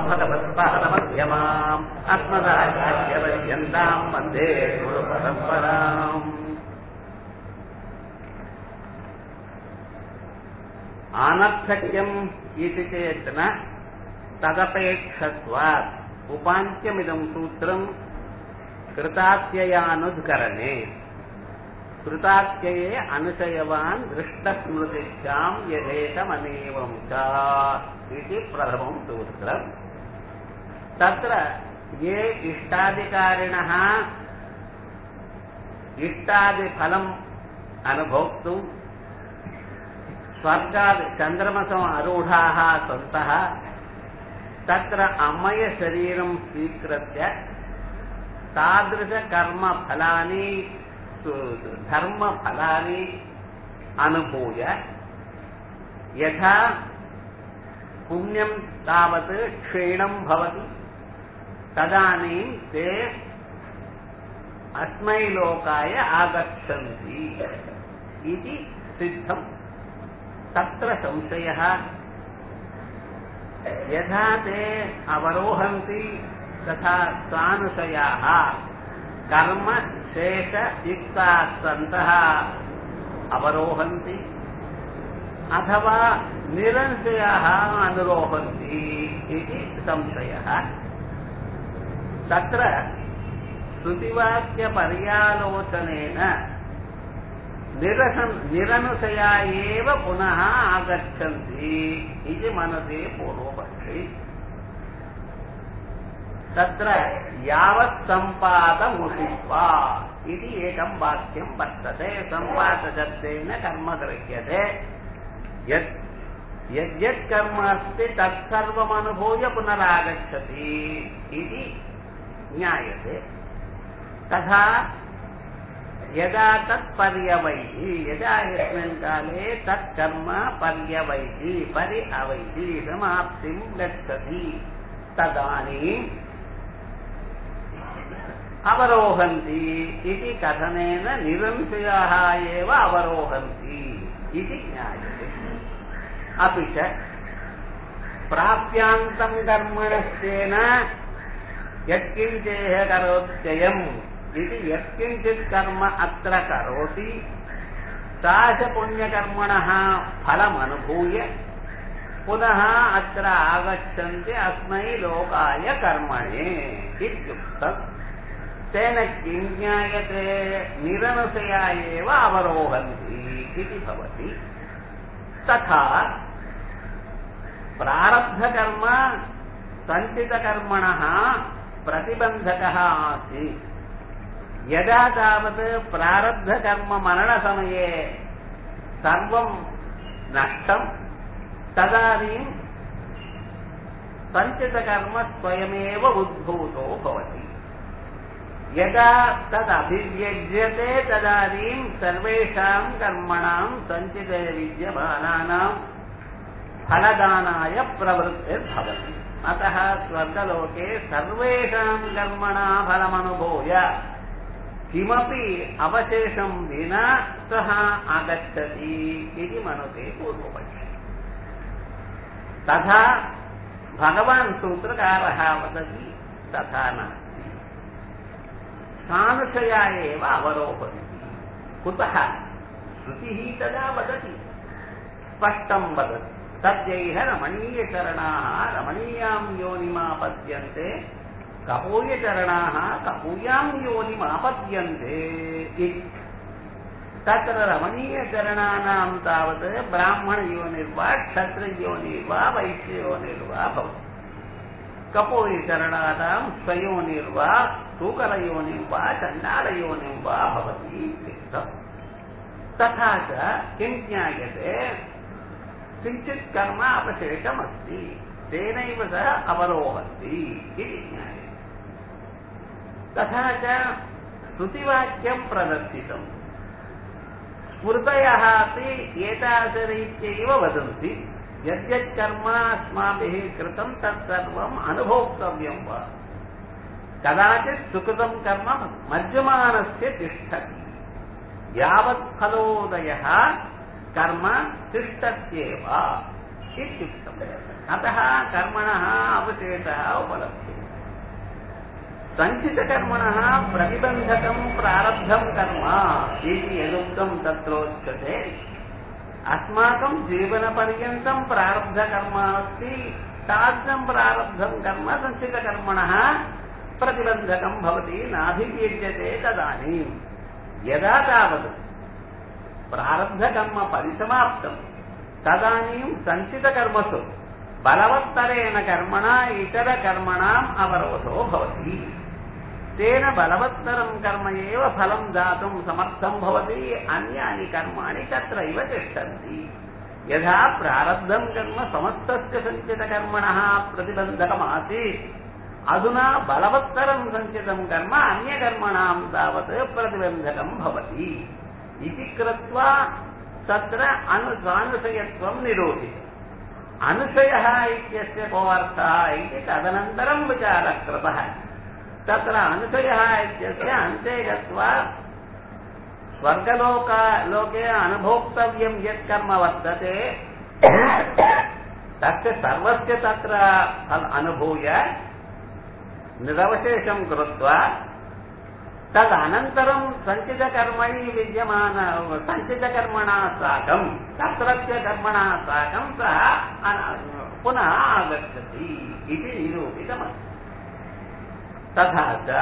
भगवत्पादमध्यमाम् अस्मदाचार्यपर्यन्ताम् वन्दे गुरुपरम्पराम् आनर्थक्यम् इति चेत् न तदपेक्षत्वात् उपान्त्यमिदम् सूत्रम् कृतात्ययानुद्करणे कृतात्यये अनुशयवान् दृष्टस्मृतिभ्याम् यथेतमनेवम् च इति प्रथमम् सूत्रम् तत्र ये इष्टाधिकारिणः इष्टादिफलम् अनुभोक्तुम् स्वर्गादि चन्द्रमसम् आरूढाः सन्तः तत्र अमयशरीरम् स्वीकृत्य तादृशकर्मफलानि धर्मफलानि अनुभूय यथा पुण्यं तावत् क्षीणं भवति तदानीं ते अस्मै लोकाय आगच्छन्ति इति सिद्धम् तत्र संशयः यथा ते अवरोहन्ति तथा स्वानुशयाः कर्म शेष युक्ताः सन्तः अवरोहन्ति अथवा निरंशयाः अनुरोहन्ति इति संशयः तत्र श्रुतिवाक्यपर्यालोचनेन निरसन् निरनुशया एव पुनः आगच्छन्ति इति मनसि पूर्वपक्षे तत्र यावत् सम्पादमुषित्वा इति एकं वाक्यं वर्तते सम्पादशब्देन कर्म गृह्यते यत् यद्यत् कर्म अस्ति तत्सर्वमनुभूय पुनरागच्छति इति ज्ञायते तथा यदा तत्पर्यवैति यदा यस्मिन् काले तत्कर्म पर्यवैति परि अवैति समाप्तिं गच्छति तदानीम् अवरोहन्ति इति कथनेन निरंशयाः एव अवरोहन्ति इति ज्ञायते अपि च प्राप्यान्तं कर्मणश्चेन यत्किञ्चेह करोत्ययम् इति यत्किञ्चित् कर्म अत्र करोति सा च पुण्यकर्मणः फलमनुभूय पुनः अत्र आगच्छन्ति अस्मै लोकाय कर्मणे इत्युक्तम् तेन किं ज्ञायते निरनुशया एव अवरोहन्ति इति भवति तथा प्रारब्धकर्म सञ्चितकर्मणः प्रतिबन्धकः आसीत् यदा तावत् प्रारब्धकर्ममरणसमये सर्वं नष्टं तदानीं सञ्चितकर्म स्वयमेव उद्भूतो भवति यदा तदभिव्यज्यते तदानीं सर्वेषां कर्मणां सञ्चिते विद्यमानानां फलदानाय प्रवृत्तिर्भवति अतः स्वर्गलोके सर्वेषां कर्मणा फलमनुभूय किमपि अवशेषं विना सः आगच्छति इति मनुते पूर्वपक्षे तथा भगवान् सूत्रकारः वदति तथा नास्ति सानुशया एव अवरोहति कुतः श्रुतिः तदा वदति स्पष्टं वदति तद्यैह रमणीयचरणाः रमणीयां योनिमापद्यन्ते कपूयचरणाः कपूयां योनिमापद्यन्ते इति तत्र रमणीयचरणानां तावत् ब्राह्मणयोनिर्वा क्षत्रियोनिर्वा वैश्ययोनिर्वा भवति कपूयचरणानां स्वयोनिर्वा सूकरयोनिर्वा चण्डालयोनिर्वा भवति इत्युक्तम् तथा च किं ज्ञायते किञ्चित् कर्म अवशेषमस्ति तेनैव सः अवरोहन्ति इति ज्ञायते तथा च श्रुतिवाक्यं प्रदर्शितम् स्मृतयः अपि एतादृशरीत्यैव वदन्ति यद्यत् कर्म अस्माभिः कृतं तत्सर्वम् अनुभोक्तव्यं वा कदाचित् सुकृतं कर्म मज्जमानस्य तिष्ठति यावत् फलोदयः कर्म तिष्ठत्येव इत्युक्तम् अतः कर्मणः अवशेषः उपलभ्यते सञ्चितकर्मणः प्रतिबन्धकं प्रारब्धं कर्म इति यदुक्तं तत्रोच्यते अस्माकं जीवनपर्यन्तं प्रारब्धकर्म अस्ति तादृशं प्रारब्धं कर्म सञ्चितकर्मणः प्रतिबन्धकं भवति नाभिव्यज्यते तदानीं यदा तावत् प्रारब्धकर्म परिसमाप्तं तदानीं सञ्चितकर्मसु बलवत्तरेण कर्मणा इतरकर्मणाम् अवरोधो भवति तेन बलवत्तरं कर्म एव फलं दातुं समर्थं भवति अन्यानि कर्माणि तत्रैव तिष्ठन्ति यथा प्रारब्धं कर्म समस्तस्य सञ्चितकर्मणः प्रतिबन्धकमासीत् अधुना बलवत्तरं सञ्चितं कर्म अन्यकर्मणां तावत् प्रतिबन्धकं भवति इति कृत्वा तत्र अनु सानुशयत्वं निरूपितम् अनुशयः इत्यस्य को अर्थः इति तदनन्तरं विचारः कृतः तत्र अनुशयः इत्यस्य अन्ते गत्वा स्वर्गलोक लोके अनुभोक्तव्यं यत् कर्म वर्तते तस्य सर्वस्य तत्र अनुभूय निरवशेषं कृत्वा तदनन्तरं सञ्चितकर्मणि विद्यमान सञ्चितकर्मणा साकं तत्रत्य कर्मणा साकं सः पुनः आगच्छति इति निरूपितमस्ति तथा च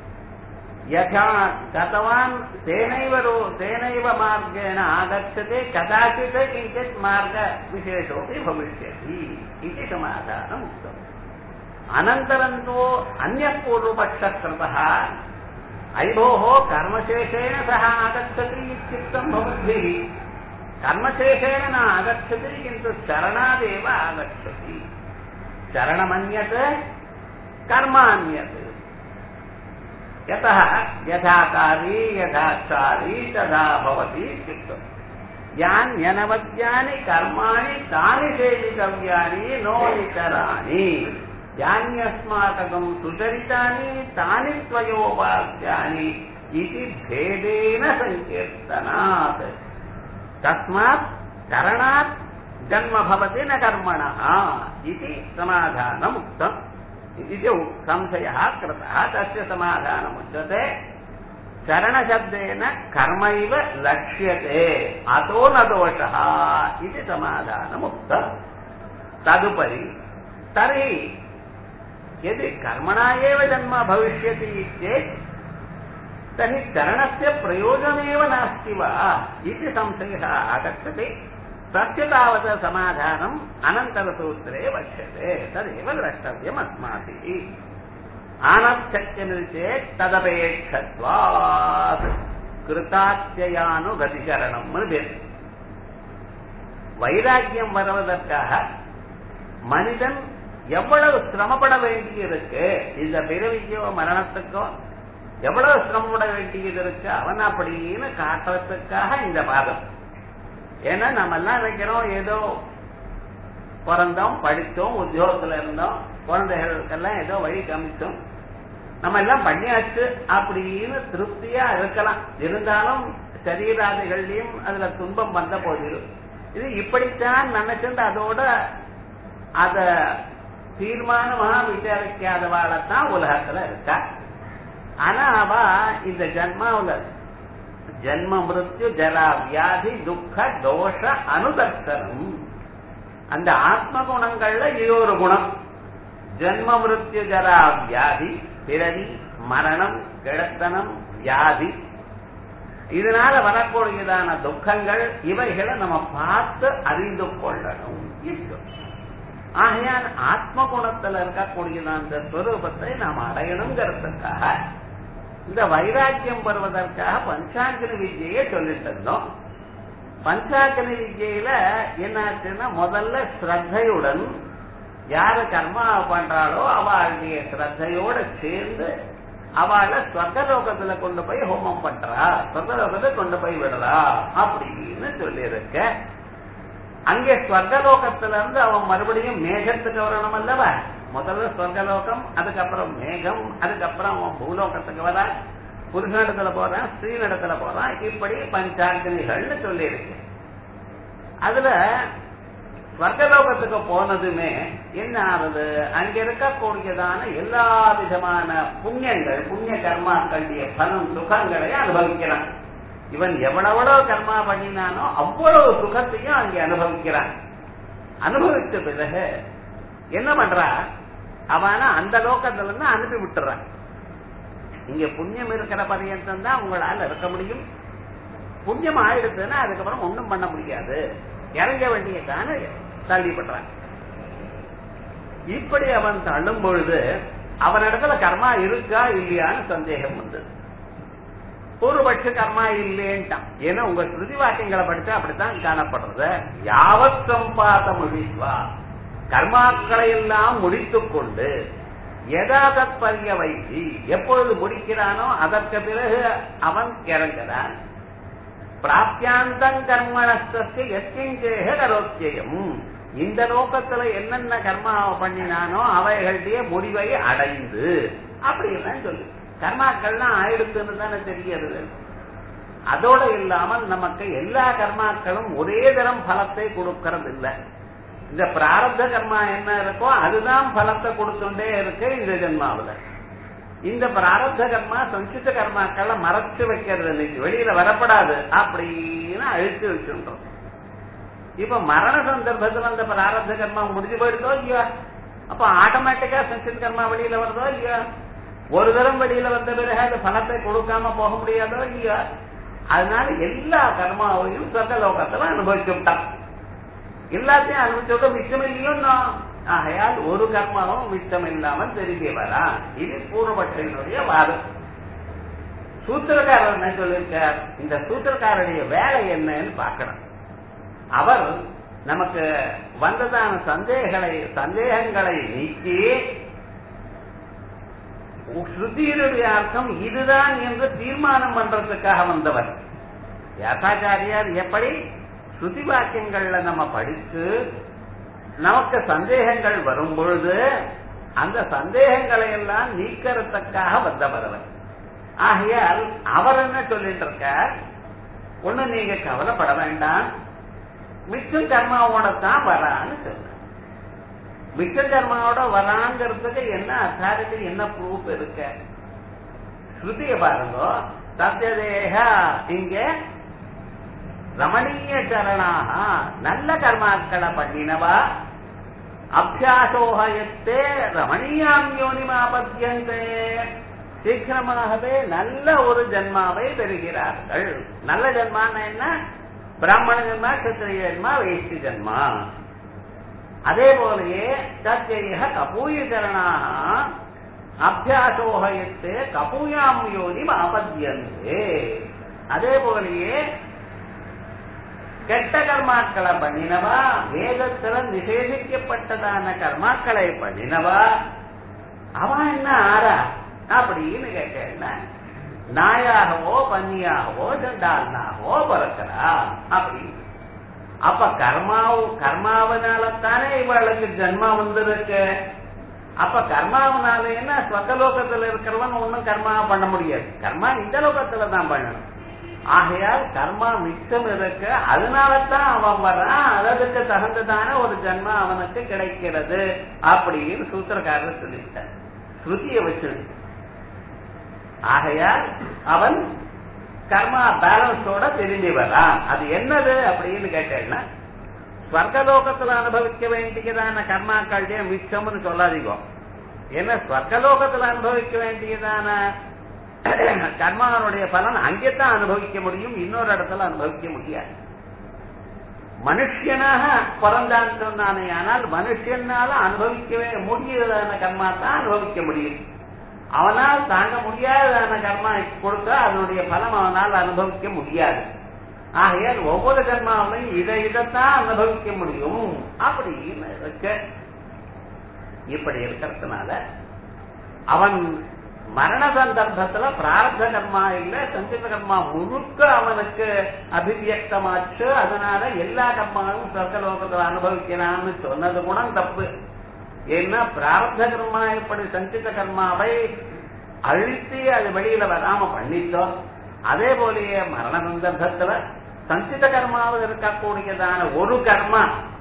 यथा गतवान् तेनैव रो तेनैव मार्गेण आगच्छति कदाचित् किञ्चित् मार्गविशेषोऽपि भविष्यति इति समाधानम् उक्तम् अनन्तरं तु अन्यः पूर्वपक्षः कृतः अयि भोः कर्मशेषेण सः आगच्छति इत्युक्तं भवद्भिः कर्मशेषेण न आगच्छति किन्तु चरणादेव आगच्छति चरणमन्यत् कर्मान्यत् यतः यथाकारी यथाचारी तथा भवति इत्युक्तम् यान्यनवद्यानि कर्माणि तानि सेवितव्यानि नो इतराणि यान्यस्माकं सुचरितानि तानि त्वयोपास्यानि इति भेदेन सङ्कीर्तनात् तस्मात् करणात् जन्म भवति न कर्मणः इति समाधानम् उक्तम् इति च संशयः कृतः तस्य समाधानमुच्यते चरणशब्देन कर्मैव लक्ष्यते अतो न दोषः इति समाधानमुक्तम् तदुपरि तर्हि यदि कर्मणा एव जन्म भविष्यति चेत् तर्हि चरणस्य प्रयोजनमेव नास्ति वा इति संशयः आगच्छति तस्य तावत् समाधानम् अनन्तरसूत्रे वक्ष्यते तदेव द्रष्टव्यम् अस्माभिः आनच्छत्यमिति चेत् तदपेक्षत्वात् கிருத்தாத்தியானுகதிகரணம் பேர் வைராக்கியம் வருவதற்காக மனிதன் எவ்வளவு சிரமப்பட வேண்டியிருக்கு இந்த பிறவிக்கோ மரணத்துக்கோ எவ்வளவு சிரமப்பட வேண்டியது இருக்கு அவன் அப்படின்னு காட்டுறதுக்காக இந்த பாதம் ஏன்னா நம்ம எல்லாம் நினைக்கிறோம் ஏதோ பிறந்தோம் படித்தோம் உத்தியோகத்துல இருந்தோம் குழந்தைகளுக்கெல்லாம் ஏதோ வழி காமிச்சோம் நம்ம எல்லாம் பண்ணியாச்சு அப்படின்னு திருப்தியா இருக்கலாம் இருந்தாலும் சரீராதிகள்லயும் அதுல துன்பம் வந்த போதிலும் இது இப்படித்தான் நினைச்சிருந்து அதோட அத தீர்மானமா விசாரிக்காதவாழத்தான் உலகத்துல இருக்கா ஆனா அவ இந்த ஜன்மாவுல ஜன்ம மிருத்யு ஜரா வியாதி துக்க தோஷ அனுதர்சனம் அந்த ஆத்ம குணங்கள்ல இது ஒரு குணம் ஜன்ம மிருத்யு ஜரா வியாதி பிறவி மரணம் கிழத்தனம் வியாதி இதனால வரக்கூடியதான துக்கங்கள் இவைகளை நம்ம பார்த்து அறிந்து கொள்ளணும் ஆகையால் ஆத்ம குணத்துல இருக்கக்கூடியதான அந்த ஸ்வரூபத்தை நாம் அடையணுங்கிறதுக்காக இந்த வைராக்கியம் வருவதற்காக பஞ்சாங்கனி வித்யை சொல்லிட்டு இருந்தோம் பஞ்சாங்கனி வித்யில என்னாச்சுன்னா முதல்ல ஸ்ரத்தையுடன் யாரு கர்மா பண்றாளோ அவளுடைய ஸ்ரத்தையோட சேர்ந்து அவளை ஸ்வர்கலோகத்துல கொண்டு போய் ஹோமம் பண்றா ஸ்வர்கலோகத்தை கொண்டு போய் விடுறா அப்படின்னு சொல்லியிருக்க அங்கே ஸ்வர்கலோகத்துல இருந்து அவன் மறுபடியும் மேகத்துக்கு வரணும் அல்லவா முதல்ல ஸ்வர்கலோகம் அதுக்கப்புறம் மேகம் அதுக்கப்புறம் அவன் பூலோகத்துக்கு வரான் புருஷனிடத்துல போறான் ஸ்ரீனிடத்துல போறான் இப்படி பஞ்சாக்னிகள்னு சொல்லி இருக்கு அதுல ஸ்வர்கலோகத்துக்கு போனதுமே என்ன ஆகுது அங்க இருக்கக்கூடியதான எல்லா விதமான புண்ணியங்கள் புண்ணிய கர்மாக்களுடைய பலம் சுகங்களை அனுபவிக்கிறான் இவன் எவ்வளவு கர்மா பண்ணினானோ அவ்வளவு சுகத்தையும் அங்கே அனுபவிக்கிறான் அனுபவித்த பிறகு என்ன பண்றா அவன அந்த லோகத்துல இருந்து அனுப்பி விட்டுறான் இங்க புண்ணியம் இருக்கிற பரியந்தம் தான் உங்களால இருக்க முடியும் புண்ணியம் ஆயிடுச்சுன்னா அதுக்கப்புறம் ஒண்ணும் பண்ண முடியாது இறங்க வேண்டியதான தள்ளிப்படுறான் இப்படி அவன் தள்ளும் பொழுது அவனிடத்துல கர்மா இருக்கா இல்லையான்னு சந்தேகம் வந்தது பூர்வபட்ச கர்மா இல்லேன்ட்டான் ஏன்னா உங்க ஸ்ருதி வாக்கியங்களை படிச்சா அப்படித்தான் காணப்படுறது யாவத் சம்பாத முடிவா கர்மாக்களை எல்லாம் முடித்துக் கொண்டு எதாதத் பரிய வைத்தி எப்பொழுது முடிக்கிறானோ அதற்கு பிறகு அவன் இறங்குறான் பிராப்தியாந்தம் கர்மணஸ்தற்கு எத்திஞ்சேக கரோத்தியம் இந்த லோகத்துல என்னென்ன கர்மா பண்ணினானோ அவைகளுடைய முடிவை அடைந்து அப்படின்னு சொல்லு கர்மாக்கள்லாம் ஆயிடுத்துன்னு தானே தெரிகிறது அதோட இல்லாமல் நமக்கு எல்லா கர்மாக்களும் ஒரே தரம் பலத்தை கொடுக்கறது இல்லை இந்த பிராரப்த கர்மா என்ன இருக்கோ அதுதான் பலத்தை கொடுத்துட்டே இருக்கு இந்த ஜென்மாவில இந்த பிராரப்த கர்மா சஞ்சித கர்மாக்களை மறைச்சு வைக்கிறது இன்னைக்கு வெளியில வரப்படாது அப்படின்னு அழிச்சு வச்சுன்றோம் இப்ப மரண சந்தர்ப்பத்துல அந்த பிராரப்த கர்மா முடிஞ்சு போயிடுதோ இல்லையா அப்ப ஆட்டோமேட்டிக்கா சஞ்சித கர்மா வெளியில வருதோ இல்லையா ஒரு தரம் வெளியில வந்த பிறகு அந்த பணத்தை கொடுக்காம போக முடியாதோ இல்லையா அதனால எல்லா கர்மாவையும் சொர்க்க லோகத்துல அனுபவிச்சு விட்டான் எல்லாத்தையும் அனுபவிச்சோட மிச்சம் இல்லையோன்னா ஆகையால் ஒரு கர்மாவும் மிச்சம் இல்லாமல் திரும்பி வரா இது பூர்வபட்சனுடைய வாதம் சூத்திரக்காரர் என்ன சொல்லியிருக்கார் இந்த சூத்திரக்காரருடைய வேலை என்னன்னு பார்க்கணும் அவர் நமக்கு வந்ததான சந்தேகங்களை சந்தேகங்களை நீக்கி ஸ்ருதியினுடைய அர்த்தம் இதுதான் என்று தீர்மானம் பண்றதுக்காக வந்தவர் வியாசாச்சாரியார் எப்படி ஸ்ருதி வாக்கியங்கள்ல நம்ம படிச்சு நமக்கு சந்தேகங்கள் வரும் பொழுது அந்த சந்தேகங்களை எல்லாம் நீக்கிறதுக்காக வந்தவர் அவர் ஆகையால் அவர் என்ன சொல்லிட்டு இருக்கார் ஒண்ணு நீங்க கவலைப்பட வேண்டாம் மிச்சம் கர்மாவோட தான் வரான்னு சொல்ற மிச்ச கர்மாவோட வராங்கிறதுக்கு என்ன அத்தாரிட்டி என்ன ப்ரூஃப் இருக்க ஸ்ருதிய பாருங்க சத்தியதேக இங்க ரமணீய சரணாக நல்ல கர்மாக்களை பண்ணினவா அபியாசோகயத்தே ரமணீயாம் யோனிமாபத்தியந்தே சீக்கிரமாகவே நல்ல ஒரு ஜென்மாவை பெறுகிறார்கள் நல்ல ஜென்மான்னு என்ன பிராமண ஜென்மா கத்திரிய ஜென்மா வைஷ்ய ஜென்மா அதே போலயே தத்யய கபூயச்சரணாக அபியாசோகயத்தே கபூயாம் யோனி ஆபத்தியந்தே அதே போலயே கெட்ட கர்மாக்களை பண்ணினவா வேதத்துல நிஷேதிக்கப்பட்டதான கர்மாக்களை பண்ணினவா அவன் என்ன ஆறா அப்படின்னு கேட்டேன் நாயாகவோ பன்னியாகவோ ஜண்டாலனாகவோ பிறக்கிறா அப்படின்னு அப்ப கர்மாவு கர்மாவனாலத்தானே இவளுக்கு ஜன்மா வந்திருக்கு அப்ப கர்மாவனால என்ன ஸ்வர்கலோகத்துல இருக்கிறவன் ஒண்ணும் கர்மா பண்ண முடியாது கர்மா இந்த லோகத்துல தான் பண்ணணும் ஆகையால் கர்மா மிச்சம் இருக்க அதனாலதான் அவன் வர்றான் அதற்கு தகுந்ததான ஒரு ஜன்மா அவனுக்கு கிடைக்கிறது அப்படின்னு சூத்திரக்காரர் சொல்லிட்டார் ஸ்ருதிய வச்சு ஆகையால் அவன் கர்மா பேலன்ஸோட திரும்பி வரான் அது என்னது அப்படின்னு கேட்டேன்னா ஸ்வர்கலோகத்துல அனுபவிக்க வேண்டியதான கர்மாக்களுடைய மிச்சம்னு சொல்லாதீங்க ஏன்னா ஸ்வர்கலோகத்துல அனுபவிக்க வேண்டியதான கர்மாவனுடைய பலன் அங்கேத்தான் அனுபவிக்க முடியும் இன்னொரு இடத்துல அனுபவிக்க முடியாது மனுஷனாக பிறந்தான் சொன்னானே ஆனால் மனுஷனால அனுபவிக்கவே முடியாதான கர்மா தான் அனுபவிக்க முடியும் அவனால் தாங்க முடியாததான கர்மா கொடுத்தா அதனுடைய பலம் அவனால் அனுபவிக்க முடியாது ஆகையால் ஒவ்வொரு கர்மாவிலையும் இதை இதைத்தான் அனுபவிக்க முடியும் அப்படின்னு இருக்க இப்படி இருக்கிறதுனால அவன் மரண சந்தர்ப்பத்துல பிரார்த்த கர்மா இல்ல சஞ்சித கர்மா முழுக்க அவனுக்கு அபிவியக்தமாச்சு அதனால எல்லா கர்மாவும் சொர்க்கலோகத்துல அனுபவிக்கிறான்னு சொன்னது கூட தப்பு ஏன்னா பிரார்த்த கர்மா இப்படி சஞ்சித கர்மாவை அழுத்தி அது வெளியில வராம பண்ணிட்டோம் அதே போலயே மரண சந்தர்ப்பத்துல சஞ்சித கர்மாவில் இருக்கக்கூடியதான ஒரு கர்மா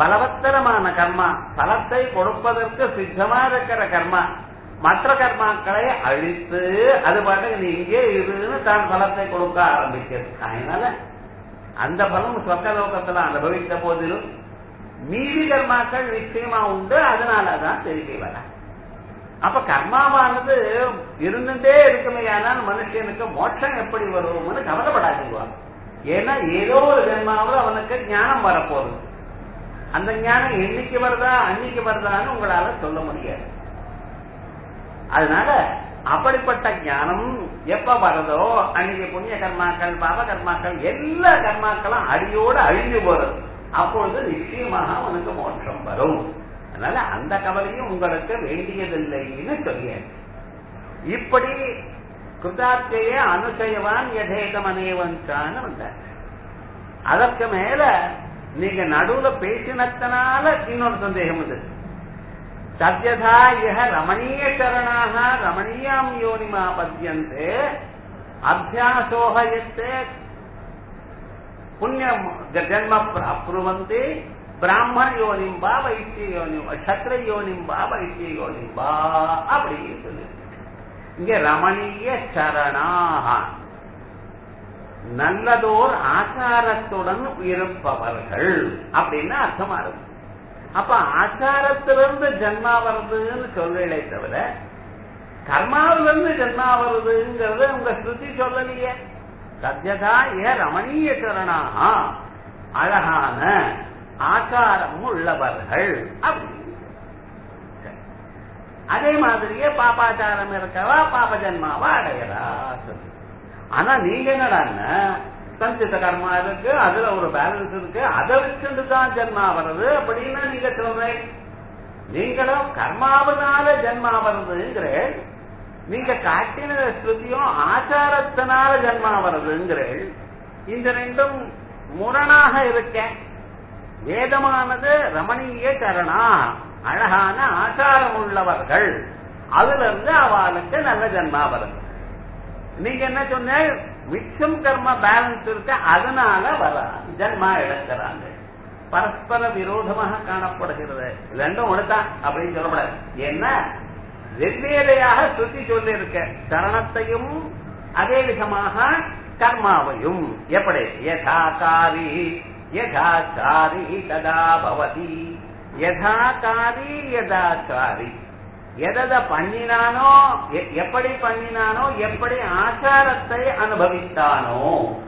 பலவத்தரமான கர்மா பலத்தை கொடுப்பதற்கு சித்தமா இருக்கிற கர்மா மற்ற கர்மாக்களை அழித்து அது பாட்டுக்கு நீ இங்கே இருன்னு தான் பலத்தை கொடுக்க ஆரம்பிக்கிறது அதனால அந்த பலம் சொர்க்கலோகத்துல அனுபவித்த போதிலும் மீதி கர்மாக்கள் நிச்சயமா உண்டு அதனாலதான் தெரிவி வர அப்ப கர்மாவானது இருந்துட்டே இருக்குமையானால் மனுஷனுக்கு மோட்சம் எப்படி வரும்னு கவலைப்படாதீங்க ஏன்னா ஏதோ ஒரு ஜென்மாவில் அவனுக்கு ஞானம் வரப்போகுது அந்த ஞானம் என்னைக்கு வருதா அன்னைக்கு வருதான்னு உங்களால சொல்ல முடியாது அதனால அப்படிப்பட்ட ஞானம் எப்ப வருதோ அன்னைக்கு புண்ணிய கர்மாக்கள் பாப கர்மாக்கள் எல்லா கர்மாக்களும் அடியோடு அழிஞ்சு போறது அப்பொழுது நிச்சயமாக அவனுக்கு மோட்சம் வரும் அதனால அந்த கவலையும் உங்களுக்கு வேண்டியதில்லைன்னு சொல்லியாச்சு இப்படி கிருதார்த்தையே அனுசயவான் யதேகமனேவன்கான்னு வந்தார் அதற்கு மேல நீங்க நடுவுல பேசினத்தனால இன்னொரு சந்தேகம் இது சத்யதா இஹ ரமணீய சரணாக ரமணீயாம் யோனிமாபத்யந்தே அபியாசோகயத்தே புண்ணியம் ஜன்ம அப்ருவந்தி பிராமண யோனிம்பா வைத்திய யோனிம்பா சத்திர யோனிம்பா வைத்திய யோனிம்பா அப்படின்னு சொல்லி இங்க ரமணீய சரணாக நல்லதோர் ஆச்சாரத்துடன் இருப்பவர்கள் அப்படின்னு அர்த்தமா இருக்கு அப்ப ஆச்சாரத்திலிருந்து ஜன்மா வருதுன்னு சொல்றீங்களே தவிர கர்மாவிலிருந்து ஜன்மா வருதுங்கிறது உங்க ஸ்ருதி சொல்லலையே சத்யதா ஏ ரமணீய சரணாக அழகான ஆச்சாரம் உள்ளவர்கள் அப்படின்னு அதே மாதிரியே பாப்பாச்சாரம் இருக்கவா பாப ஜன்மாவா அடையறா சொல்லு ஆனா நீங்க என்னடான்னா சஞ்சித கர்மா இருக்கு அதுல ஒரு பேலன்ஸ் இருக்கு அதை வச்சுட்டு தான் ஜென்மா வருது அப்படின்னு நீங்க சொல்றேன் நீங்களும் கர்மாவனால ஜென்மா வருதுங்கிற நீங்க காட்டின ஸ்ருதியும் ஆச்சாரத்தினால ஜென்மா வருதுங்கிறேன் இந்த ரெண்டும் முரணாக இருக்க வேதமானது ரமணீய கரணா அழகான ஆச்சாரம் உள்ளவர்கள் அதுல இருந்து அவளுக்கு நல்ல ஜென்மா வருது நீங்க என்ன சொன்ன மிச்சம் கர்ம பேலன்ஸ் இருக்க அதனால வர ஜன்மா இழக்கிறாங்க பரஸ்பர விரோதமாக காணப்படுகிறது ரெண்டும் ஒண்ணுதான் அப்படின்னு சொல்லக்கூடாது ஏன்னா வெவ்வேறையாக சுத்தி சொல்லி இருக்க சரணத்தையும் அதே விதமாக கர்மாவையும் எப்படி யதாகாரி யதாச்சாரி ததா பவதி யதாகாரி யதாச்சாரி எதை பண்ணினானோ எப்படி பண்ணினானோ எப்படி ஆச்சாரத்தை அனுபவித்தானோ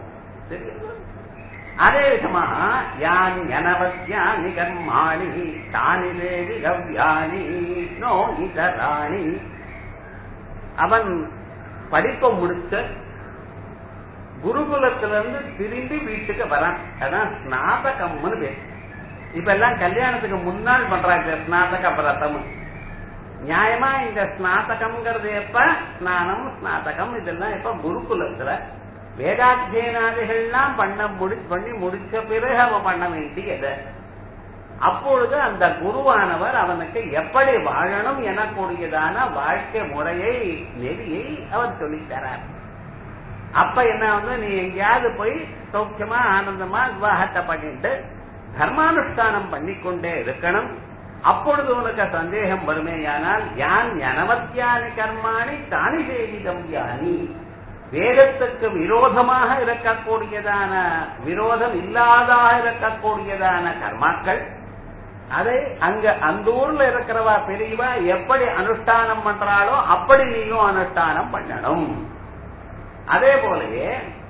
அதே விதமா யான் எனவசியானி கர்மாணி தானி தேவி கவ்யானி நோ இதராணி அவன் படிப்பை முடிச்ச குருகுலத்திலிருந்து திரும்பி வீட்டுக்கு வரான் அதான் ஸ்நாதகம்னு பேர் இப்ப எல்லாம் கல்யாணத்துக்கு முன்னாள் பண்றாங்க ஸ்நாதக பிரதம் நியாயமா இந்த ஸ்நாதகம்ங்கிறது எப்ப ஸ்நானம் ஸ்நாதகம் இதெல்லாம் எப்ப குருகுலத்துல வேதாத்தியனாதிகள்லாம் பண்ண முடி பண்ணி முடிச்ச பிறகு அவன் பண்ண வேண்டியது அப்பொழுது அந்த குருவானவர் அவனுக்கு எப்படி வாழணும் எனக்கூடியதான வாழ்க்கை முறையை நெறியை அவர் சொல்லித்தரார் அப்ப என்ன வந்து நீ எங்கேயாவது போய் சௌக்கியமா ஆனந்தமா விவாகத்தை பண்ணிட்டு தர்மானுஷ்டானம் பண்ணிக்கொண்டே இருக்கணும் அப்பொழுது உனக்கு சந்தேகம் வருமேயானால் யான் ஞனவத்தியானி கர்மாணி தானி சேவிதம் யானி வேதத்துக்கு விரோதமாக இருக்கக்கூடியதான விரோதம் இல்லாதாக இருக்கக்கூடியதான கர்மாக்கள் அதை அங்க அந்த ஊர்ல இருக்கிறவா பெரியவா எப்படி அனுஷ்டானம் பண்றாளோ அப்படி நீயும் அனுஷ்டானம் பண்ணணும் அதே போலயே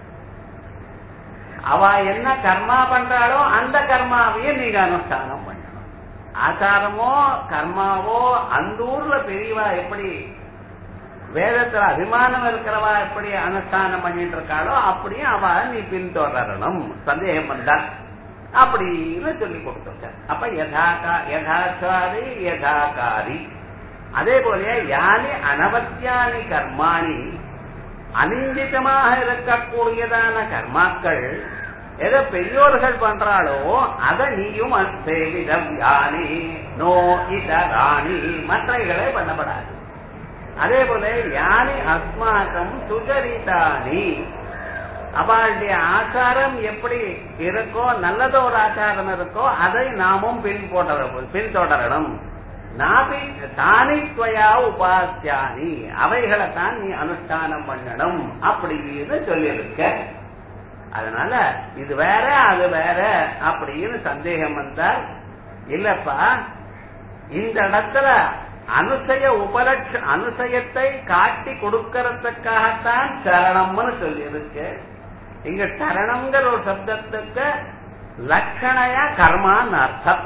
அவ என்ன கர்மா பண்றாளோ அந்த கர்மாவையே நீங்க அனுஷ்டானம் பண்ணணும் ஆச்சாரமோ கர்மாவோ அந்த ஊர்ல பெரியவா எப்படி வேதத்துல அபிமானம் இருக்கிறவா எப்படி அனுஷ்டானம் பண்ணிட்டு இருக்காளோ அப்படியே அவ நீ பின்தொடரணும் சந்தேகம் வந்தா அப்படின்னு சொல்லி கொடுத்துருக்க அப்ப யதாகா யதாச்சாரி யதாகாரி அதே போல யானி அனவத்தியானி கர்மாணி அனிந்திதமாக இருக்கக்கூடியதான கர்மாக்கள் எதை பெரியோர்கள் பண்றாளோ அதை நீயும் சேவிதம் யானி நோ இதராணி மற்றைகளே பண்ணப்படாது அதே போல யானி அஸ்மாக்கம் சுஜரிதானி அவளுடைய ஆச்சாரம் எப்படி இருக்கோ நல்லதோ ஒரு ஆச்சாரம் இருக்கோ அதை நாமும் பின்போட பின்தொடரணும் நாபி தானி துவயா உபாசியானி அவைகளை தான் நீ அனுஷ்டானம் பண்ணணும் அப்படின்னு சொல்லியிருக்க அதனால இது வேற அது வேற அப்படின்னு சந்தேகம் வந்தால் இல்லப்பா இந்த இடத்துல அனுசய உபலட்ச அனுசயத்தை காட்டி கொடுக்கறதுக்காகத்தான் சரணம்னு சொல்லியிருக்கு இங்க சரணம்ங்கிற ஒரு சப்தத்துக்கு லட்சணையா கர்மான்னு அர்த்தம்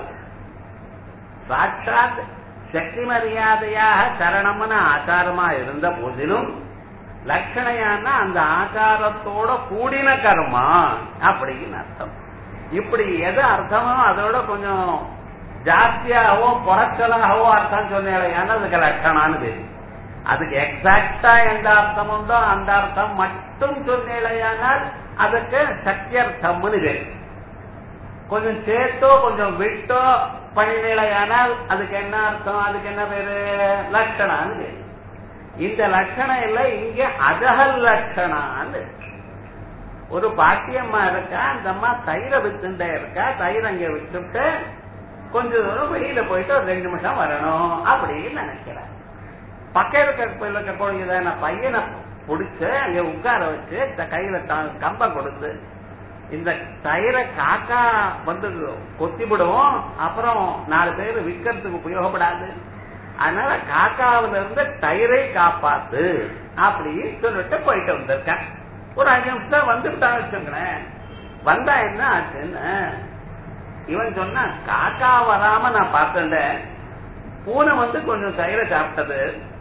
சாட்சாத் சக்தி மரியாதையாக சரணம்னு ஆச்சாரமா இருந்த போதிலும் லட்சணையான அந்த ஆச்சாரத்தோட கூடின கர்மா அப்படின்னு அர்த்தம் இப்படி எது அர்த்தமோ அதோட கொஞ்சம் ஜாஸ்தியாகவோ குறைச்சலாகவோ அர்த்தம் சொன்னேன் அதுக்கு லட்சணான்னு பேரு அதுக்கு எக்ஸாக்டா எந்த அர்த்தம் உண்டோ அந்த அர்த்தம் மட்டும் சொன்னேலையானால் அதுக்கு சத்தியர்த்தம்னு பேரு கொஞ்சம் சேர்த்தோ கொஞ்சம் விட்டோ பண்ணினேலையானால் அதுக்கு என்ன அர்த்தம் அதுக்கு என்ன பேரு லட்சணான்னு பேரு இந்த லட்சணம் இல்ல இங்க அஜகல் லட்சணான்னு ஒரு பாட்டியம்மா இருக்கா அந்த அம்மா தயிரை வித்துட்டே இருக்கா தயிர் அங்க விட்டுட்டு கொஞ்ச தூரம் வெளியில போயிட்டு ஒரு ரெண்டு நிமிஷம் வரணும் அப்படின்னு நினைக்கிறேன் பக்கம் இருக்க இருக்க கோழிதான பையனை பிடிச்சு அங்க உட்கார வச்சு இந்த கையில கம்பம் கொடுத்து இந்த தயிரை காக்கா வந்து கொத்தி விடுவோம் அப்புறம் நாலு பேர் விற்கிறதுக்கு உபயோகப்படாது அதனால காக்காவில இருந்து தயிரை காப்பாத்து அப்படின்னு சொல்லிட்டு போயிட்டு வந்திருக்கேன் ஒரு அஞ்சு நிமிஷம் வந்துட்டான்னு வச்சுங்களேன் வந்தா என்ன ஆச்சுன்னு இவன் சொன்னா காக்கா வராம நான் பார்த்தேன் பூனை வந்து கொஞ்சம் தயிரை சாப்பிட்டது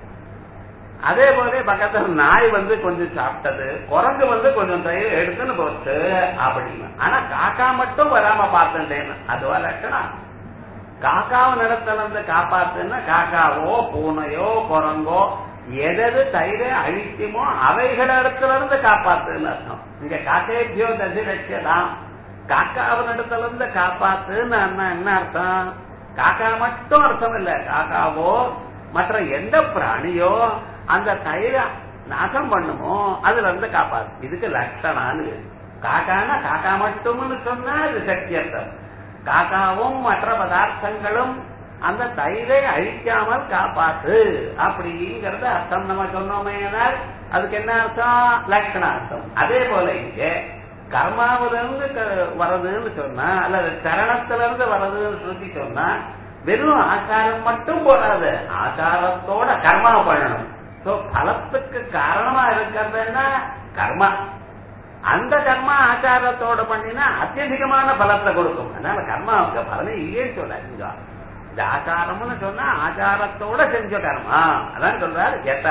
அதே போல பக்கத்துல நாய் வந்து கொஞ்சம் சாப்பிட்டது குரங்கு வந்து கொஞ்சம் தயிர் எடுத்துன்னு போச்சு அப்படின்னு ஆனா காக்கா மட்டும் வராம பார்த்தேன் அதுவா லட்சணம் காக்காவை நிலத்துல இருந்து காப்பாத்துன்னா காக்காவோ பூனையோ குரங்கோ எதது தயிரை அழிக்குமோ அவைகள் இடத்துல இருந்து காப்பாத்துன்னு அர்த்தம் இங்க காக்கேபியோ தசி லட்சியதான் காக்காவின் இடத்துல இருந்து காப்பாத்துன்னு என்ன அர்த்தம் காக்கா மட்டும் அர்த்தம் இல்ல காக்காவோ மற்ற எந்த பிராணியோ அந்த தயிரை நாசம் பண்ணுமோ அதுல இருந்து காப்பாத்து இதுக்கு லட்சணான்னு காக்கானா காக்கா மட்டும்னு சொன்னா இது சக்தி அர்த்தம் காக்காவும் மற்ற பதார்த்தங்களும் அந்த தயிரை அழிக்காமல் காப்பாத்து அப்படிங்கறது அர்த்தம் நம்ம சொன்னோமே அதுக்கு என்ன அர்த்தம் லட்சண அர்த்தம் அதே போல இங்க கர்மாவிலிருந்து வர்றதுன்னு சொன்னா அல்லது சரணத்திலிருந்து வர்றதுன்னு சொல்லி சொன்னா வெறும் ஆச்சாரம் மட்டும் போடாது ஆச்சாரத்தோட கர்மா பண்ணணும் சோ பலத்துக்கு காரணமா இருக்கிறது என்ன கர்மா அந்த கர்மா ஆச்சாரத்தோட பண்ணினா அத்தியதிகமான பலத்தை கொடுக்கும் அதனால கர்மாவுக்கு பலனை இல்லைன்னு சொல்லாதீங்க இந்த ஆச்சாரம்னு சொன்னா ஆச்சாரத்தோட செஞ்ச கர்மா அதான் சொல்றாரு எதா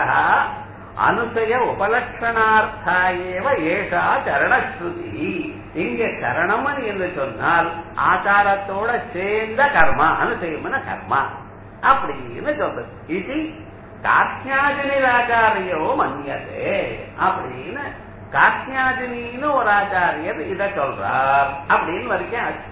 அனுசய உபலட்சணார்த்தா ஏவ ஏஷா சரணஸ்ருதி இங்க சரணம் என்று சொன்னால் ஆச்சாரத்தோட சேர்ந்த கர்மா அனுசயம்னா கர்மா அப்படின்னு சொல்றது இது காஷ்யாஜினி ஆச்சாரியோ மன்னியதே அப்படின்னு காஷ்யாஜினின்னு ஒரு ஆச்சாரியர் இத சொல்றார் அப்படின்னு வரைக்கும் ஆச்சு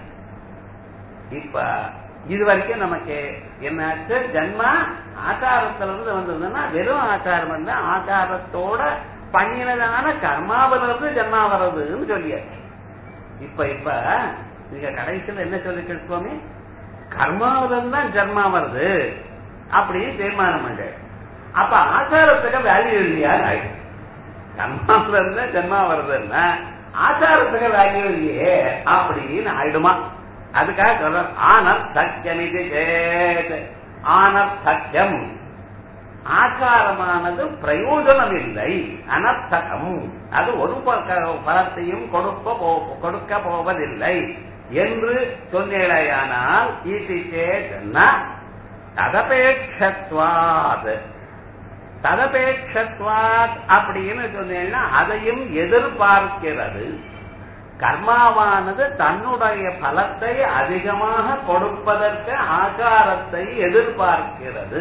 இப்ப இது வரைக்கும் நமக்கு என்னாச்சு ஜன்மா ஆச்சாரத்துல இருந்து வந்ததுன்னா வெறும் ஆச்சாரம் வந்து ஆச்சாரத்தோட பண்ணினதான கர்மாவில இருந்து ஜன்மா வர்றதுன்னு சொல்லியாச்சு இப்ப இப்ப நீங்க கடைசியில் என்ன சொல்லிட்டு சுவாமி கர்மாவில இருந்து தான் ஜன்மா வருது அப்படின்னு தீர்மானம் பண்ண அப்ப ஆச்சாரத்துக்கு வேல்யூ இல்லையா ஆயிடுச்சு கர்மாவில இருந்து ஜன்மா வருதுன்னா ஆச்சாரத்துக்கு வேல்யூ இல்லையே அப்படின்னு ஆயிடுமா அதுக்காக சொல்ற ஆனர்த்தக்கியமிதி சேத் ஆனர்த்தக்கியம் ஆச்சாரமானது பிரயோஜனம் இல்லை அனர்த்தகம் அது ஒரு பலத்தையும் கொடுக்க கொடுக்க போவதில்லை என்று சொன்னேடையானால் இது சேத்னா ததபேட்சத்வாத் ததபேட்சத்வாத் அப்படின்னு சொன்னேன்னா அதையும் எதிர்பார்க்கிறது கர்மாவானது தன்னுடைய பலத்தை அதிகமாக கொடுப்பதற்கு ஆச்சாரத்தை எதிர்பார்க்கிறது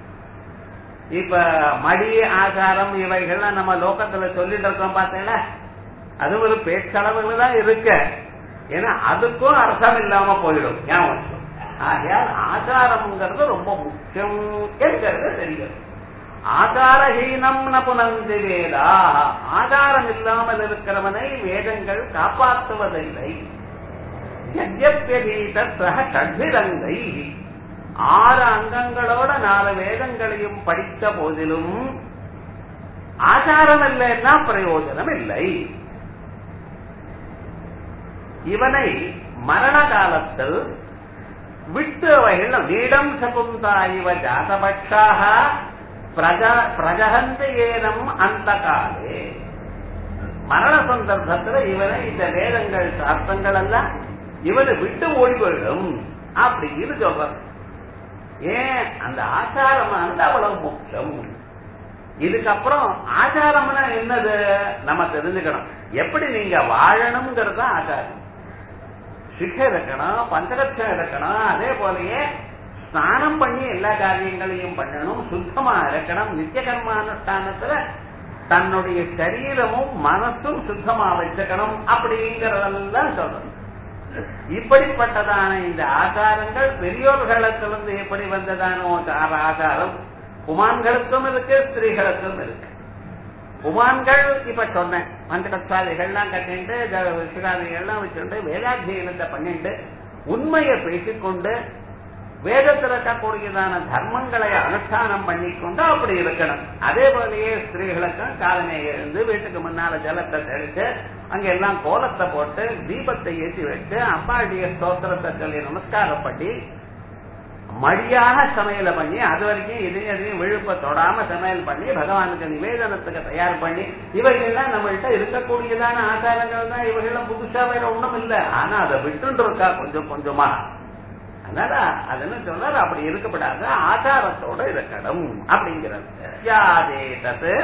இப்ப மடி ஆச்சாரம் இவைகள்லாம் நம்ம லோகத்துல சொல்லிட்டு இருக்கோம் பார்த்தீங்களா அது ஒரு பேச்சளவுல தான் இருக்க ஏன்னா அதுக்கும் அர்த்தம் இல்லாம போயிடும் ஞாபகம் ஆகையால் ஆச்சாரம்ங்கிறது ரொம்ப முக்கியம் என்கிறது தெரியும் ஆகாரஹீனம் ந புனந்தி வேதா ஆகாரம் இல்லாமல் இருக்கிறவனை வேதங்கள் காப்பாற்றுவதில்லை யஜ்யப்யதீத சக ஷட்பிரங்கை ஆறு அங்கங்களோட நாலு வேதங்களையும் படித்த போதிலும் ஆச்சாரம் இல்லைன்னா பிரயோஜனம் இல்லை இவனை மரண காலத்தில் விட்டு அவைகள் நீடம் சகுந்தா இவ ஜாதபட்சாக பிரஜகந்த ஏனம் அந்த காலே மரண சந்தர்ப்பத்துல இவனை இந்த வேதங்கள் சாஸ்திரங்கள் எல்லாம் இவனை விட்டு ஓடி போயிடும் அப்படின்னு சொல்றான் ஏன் அந்த ஆச்சாரமானது அவ்வளவு முக்கியம் இதுக்கப்புறம் ஆச்சாரம்னா என்னது நம்ம தெரிஞ்சுக்கணும் எப்படி நீங்க வாழணுங்கிறது தான் ஆச்சாரம் சிக்ஷை இருக்கணும் பஞ்சலட்சம் இருக்கணும் அதே போலயே ஸ்நானம் பண்ணி எல்லா காரியங்களையும் பண்ணணும் சுத்தமா இருக்கணும் நித்திய கர்மானுஷ்டானத்துல தன்னுடைய சரீரமும் மனசும் சுத்தமா வச்சுக்கணும் அப்படிங்கறதெல்லாம் சொல்றோம் இப்படிப்பட்டதான இந்த ஆச்சாரங்கள் பெரியோர்களிடத்திலிருந்து எப்படி வந்ததானோ ஆச்சாரம் புமான்களுக்கும் இருக்கு ஸ்திரீகளுக்கும் இருக்கு புமான்கள் இப்ப சொன்னேன் மந்திரசாதிகள்லாம் கட்டிட்டு சிகாதிகள்லாம் வச்சுட்டு வேதாத்தியனத்தை பண்ணிட்டு உண்மையை பேசிக்கொண்டு வேதத்தில் இருக்கக்கூடியதான தர்மங்களை அனுஷ்டானம் பண்ணிக்கொண்டு அப்படி இருக்கணும் அதே போலயே ஸ்திரீகளுக்கும் காலமே எழுந்து வீட்டுக்கு முன்னால ஜலத்தை தெளித்து அங்க எல்லாம் கோலத்தை போட்டு தீபத்தை ஏற்றி வச்சு அப்பாடிய ஸ்தோத்திரத்தை சொல்லி நமஸ்காரம் பண்ணி மடியாக சமையல பண்ணி அது வரைக்கும் இதையும் எதையும் விழுப்ப தொடாம சமையல் பண்ணி பகவானுக்கு நிவேதனத்துக்கு தயார் பண்ணி இவைகள்லாம் நம்மள்கிட்ட இருக்கக்கூடியதான ஆச்சாரங்கள் தான் இவைகள்லாம் புதுசா வேற ஒண்ணும் இல்லை ஆனா அதை விட்டு இருக்கா கொஞ்சம் கொஞ்சமா அதனால அது என்ன சொன்னார் அப்படி இருக்கப்படாத ஆச்சாரத்தோட இருக்கணும் அப்படிங்கிறது யாதேதது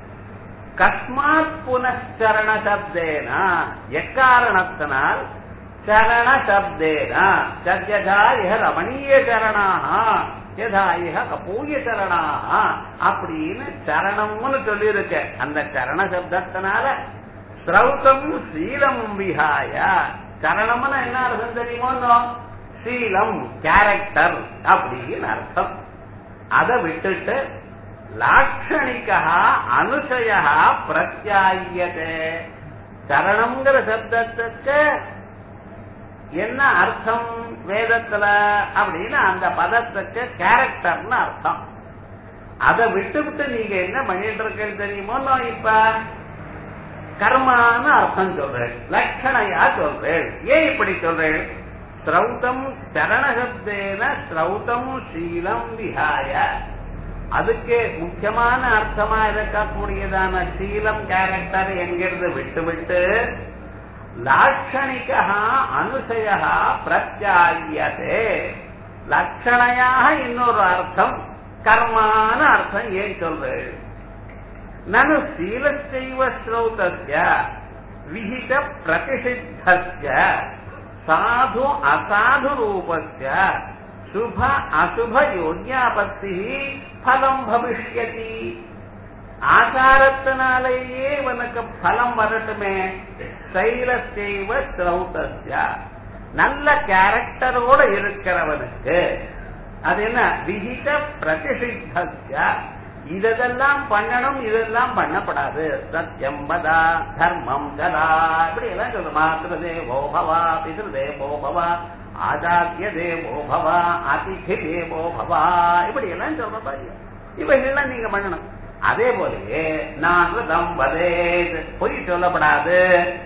கஸ்மாத் புனச்சரண சப்தேனா எக்காரணத்தினால் சரண சப்தேனா சத்யதா இஹ ரமணீய சரணாக யதா இஹ கபூய சரணாக அப்படின்னு சரணம்னு சொல்லி இருக்க அந்த சரண சப்தத்தினால ஸ்ரௌதம் சீலம் விஹாய சரணம்னு என்ன அர்த்தம் தெரியுமோ சீலம் கேரக்டர் அப்படின்னு அர்த்தம் அதை விட்டுட்டு லாட்சணிகா அனுசய பிரத்யாயதே சரணம்ங்கிற சப்தத்துக்கு என்ன அர்த்தம் வேதத்துல அப்படின்னு அந்த பதத்துக்கு கேரக்டர்னு அர்த்தம் அதை விட்டு விட்டு நீங்க என்ன பண்ணிட்டு இருக்கீங்க தெரியுமோ நான் இப்ப கர்மான்னு அர்த்தம் சொல்றேன் லட்சணையா சொல்றேன் ஏன் இப்படி சொல்றேன் ஸ்ரௌதம் சரணசப்தேன ஸ்ரௌதம் சீலம் விஹாய அதுக்கு முக்கியமான அர்த்தமா இருக்கக்கூடியதான சீலம் கேரக்டர் என்கிறது விட்டு விட்டு லாட்சணிகா அனுசய பிரத்யாயதே லட்சணையாக இன்னொரு அர்த்தம் கர்மான அர்த்தம் ஏன் சொல்றேன் நனு சீலச்சைவ ஸ்ரௌதஸ்ய விஹித பிரதிஷித்தஸ்ய சாது அசாது ரூபஸ்ய சுப அசுப யோஜ்யாபத்தி பலம் பவிஷ்யதி ஆச்சாரத்தினாலேயே இவனுக்கு பலம் வரட்டுமே சைலத்தைவ ஸ்ரௌதஸ்ய நல்ல கேரக்டரோட இருக்கிறவனுக்கு அது என்ன விஹித பிரதிஷித்தஸ்ய இதெல்லாம் பண்ணணும் இதெல்லாம் பண்ணப்படாது சத்தியம் பதா தர்மம் கதா இப்படி எல்லாம் சொல்லு மாத்திர தேவோ பவா பிதிரு தேவோ பவா ஆச்சாரிய தேவோ பவா அதிதி தேவோ பவா இப்படி எல்லாம் சொல்ற பாருங்க இவைகள்லாம் நீங்க பண்ணணும் அதே போலயே நான் தம் வதே பொய் சொல்லப்படாது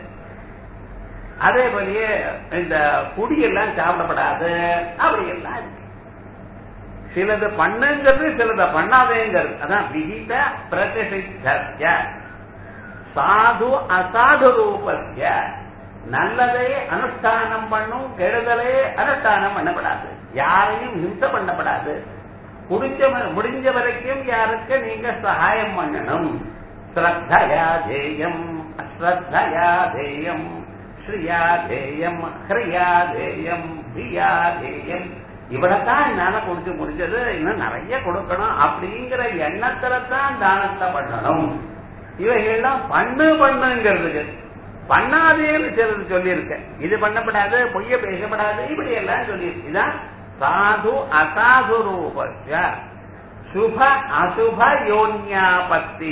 அதே போலயே இந்த குடியெல்லாம் சாப்பிடப்படாது அப்படி எல்லாம் இருக்கு சிலது பண்ணுங்கிறது சிலத பண்ணாதேங்கிறது அதான் விகித பிரதிஷித்த சாது அசாது ரூபஸ்ய நல்லதை அனுஷ்டானம் பண்ணும் கெடுதலே அனுஷ்டானம் பண்ணப்படாது யாரையும் ஹிம்சை பண்ணப்படாது முடிஞ்ச முடிஞ்ச வரைக்கும் யாருக்கு நீங்க சகாயம் பண்ணணும் ஸ்ரத்தயா தேயம் அஸ்ரத்தயா தேயம் ஸ்ரீயா தேயம் ஹ்ரியா தேயம் பியா தேயம் இவ்வளவுதான் என்னால கொடுத்து முடிஞ்சது இன்னும் நிறைய கொடுக்கணும் அப்படிங்கிற எண்ணத்துல தான் தானத்தை பண்ணணும் இவைகள்லாம் பண்ணு பண்ணுங்கிறதுக்கு பண்ணாதேன்னு சிலது சொல்லியிருக்கேன் இது பண்ணப்படாது பொய்ய பேசப்படாது இப்படி எல்லாம் சொல்லியிருக்கு இதான் சாது அசாது ரூபஸ்ய சுப அசுப யோன்யாபத்தி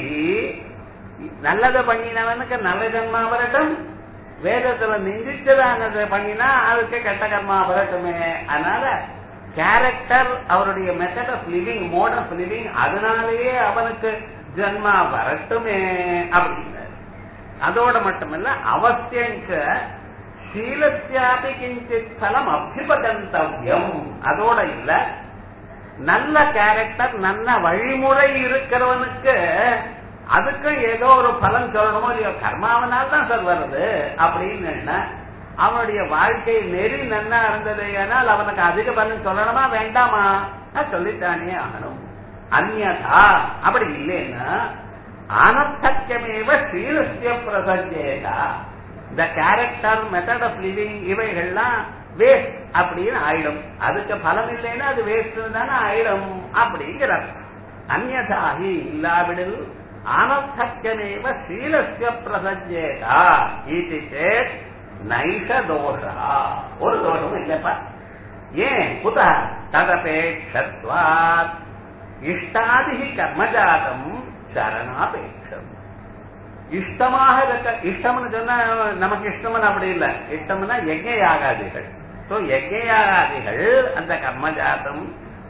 நல்லதை பண்ணினவனுக்கு நல்ல ஜன்மா வரட்டும் வேதத்துல நிந்திச்சதானதை பண்ணினா அதுக்கு கெட்ட கர்மா வரட்டுமே அதனால கேரக்டர் அவருடைய method of living mode of living அதனாலேயே அவனுக்கு ஜன்மா வரட்டுமே அப்படின்னு அதோட மட்டுமல்ல அவசியங்க சீலத்தியாபி கிஞ்சித் பலம் அபிபகந்தவியம் அதோட இல்ல நல்ல கேரக்டர் நல்ல வழிமுறை இருக்கிறவனுக்கு அதுக்கும் ஏதோ ஒரு பலன் சொல்லணுமோ இல்லையோ கர்மாவனால் தான் சார் வருது அப்படின்னு என்ன அவனுடைய வாழ்க்கை நெறி நன்னா இருந்தது ஏனால் அவனுக்கு அதிக பலன் சொல்லணுமா வேண்டாமா சொல்லித்தானே ஆகணும் அந்நதா அப்படி இல்லைன்னா அனர்த்தக்கமேவ சீலசிய பிரசஞ்சேதா இந்த கேரக்டர் மெத்தட் ஆஃப் லிவிங் இவைகள்லாம் வேஸ்ட் அப்படின்னு ஆயிடும் அதுக்கு பலம் இல்லைன்னா அது வேஸ்ட் தானே ஆயிடும் அப்படிங்கிறார் அந்நதாகி இல்லாவிடில் அனர்த்தக்கமேவ சீலசிய பிரசஞ்சேதா இது சேத் நைஷ தோஷா ஒரு தோஷமும் இல்லப்பா ஏன் குத ததபேட்சத்வாத் இஷ்டாதி கர்மஜாதம் சரணாபேட்சம் இஷ்டமாக இருக்க இஷ்டம்னு சொன்னா நமக்கு இஷ்டம்னு அப்படி இல்ல இஷ்டம்னா யஜ்ய யாகாதிகள் சோ யஜ்ய யாகாதிகள் அந்த கர்மஜாதம்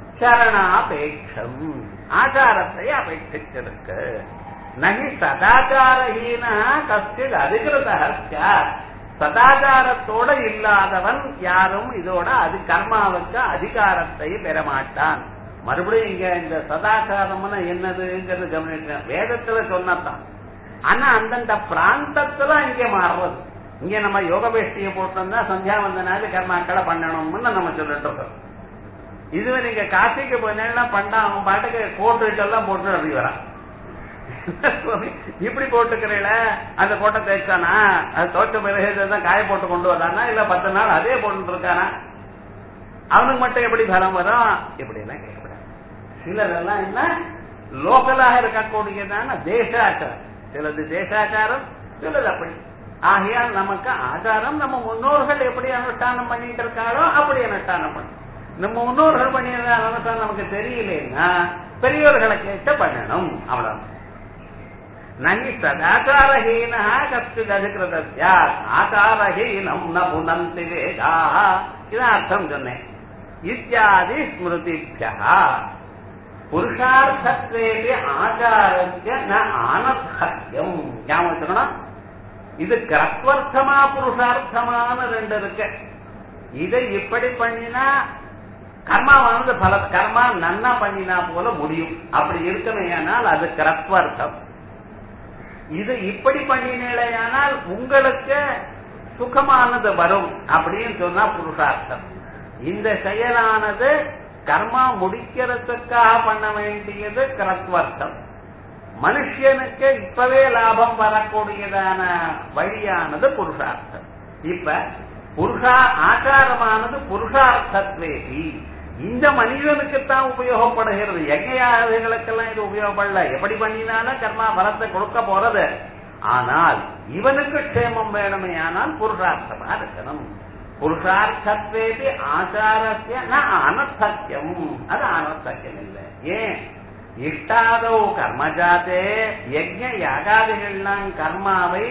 சரணாபேட்சம் ஆச்சாரத்தை அபேட்சிச்சிருக்கு நகி சதாச்சாரஹீன கஸ்டில் அதிகிருத சதாச்சாரத்தோட இல்லாதவன் யாரும் இதோட அது கர்மாவுக்கு அதிகாரத்தை பெறமாட்டான் மறுபடியும் இங்க இந்த சதாச்சாரம்னு என்னதுங்கிறது கவனிக்க வேதத்துல சொன்னதான் ஆனா அந்தந்த பிராந்தத்துல இங்க மாறுறது இங்க நம்ம யோக வேஷ்டியை போட்டோம்னா சந்தியாவந்தனால கர்மாக்களை பண்ணணும்னு நம்ம சொல்லிட்டு இருக்கோம் இதுவே நீங்க காசிக்கு போனா பண்ணா அவன் பாட்டுக்கு கோட்டு எல்லாம் போட்டு அப்படி வரான் இப்படி போட்டுக்கிறீங்கள அந்த கோட்டை தேய்ச்சானா அது தோட்ட பிறகு தான் காய போட்டு கொண்டு வரானா இல்ல பத்து நாள் அதே போட்டு இருக்கானா அவனுக்கு மட்டும் எப்படி பலம் வரும் இப்படி எல்லாம் கேட்கக்கூடாது சிலதெல்லாம் என்ன லோக்கலாக இருக்கக்கூடியதான தேசாச்சாரம் சிலது தேசாச்சாரம் சிலது அப்படி ஆகையால் நமக்கு ஆச்சாரம் நம்ம முன்னோர்கள் எப்படி அனுஷ்டானம் பண்ணிட்டு இருக்காளோ அப்படி அனுஷ்டானம் பண்ணும் நம்ம முன்னோர்கள் பண்ணியத அனுஷ்டானம் நமக்கு தெரியலன்னா பெரியவர்களை கேட்டு பண்ணணும் அவ்வளவு நகி சதாச்சாரஹீனா கஷ்டித் அதிகிருதஸ்யா ஆச்சாரஹீனம் ந புனந்தி வேதா இதான் அர்த்தம் சொன்னேன் இத்தியாதி ஸ்மிருதிபியா புருஷார்த்தத்வேபி ஆச்சாரஸ்ய ந ஆனர்த்தம் ஞாபகம் வச்சுக்கணும் இது கிரத்வர்த்தமா புருஷார்த்தமான ரெண்டு இருக்கு இதை இப்படி பண்ணினா கர்மாவானது பல கர்மா நன்னா பண்ணினா போல முடியும் அப்படி இருக்கமையானால் அது கிரத்வர்த்தம் இது இப்படி பண்ணினேலையானால் உங்களுக்கு சுகமானது வரும் அப்படின்னு சொன்னா புருஷார்த்தம் இந்த செயலானது கர்மா முடிக்கிறதுக்காக பண்ண வேண்டியது கிரத்வர்த்தம் மனுஷனுக்கு இப்பவே லாபம் வரக்கூடியதான வழியானது புருஷார்த்தம் இப்ப புருஷா ஆச்சாரமானது புருஷார்த்தத்வேதி இந்த மனிதனுக்கு தான் உபயோகப்படுகிறது யஜ்யாதிகளுக்கெல்லாம் இது உபயோகப்படல எப்படி பண்ணினாலும் கர்மா பலத்தை கொடுக்க போறது ஆனால் இவனுக்கு க்ஷேமம் வேணுமே ஆனால் புருஷார்த்தமா இருக்கணும் புருஷார்த்தத்வேபி ஆச்சாரஸ்ய ந அனர்த்தக்கியம் அது அனர்த்தக்கியம் இல்லை ஏன் இஷ்டாதோ கர்மஜாத்தே யஜ்ய யாகாதிகள்லாம் கர்மாவை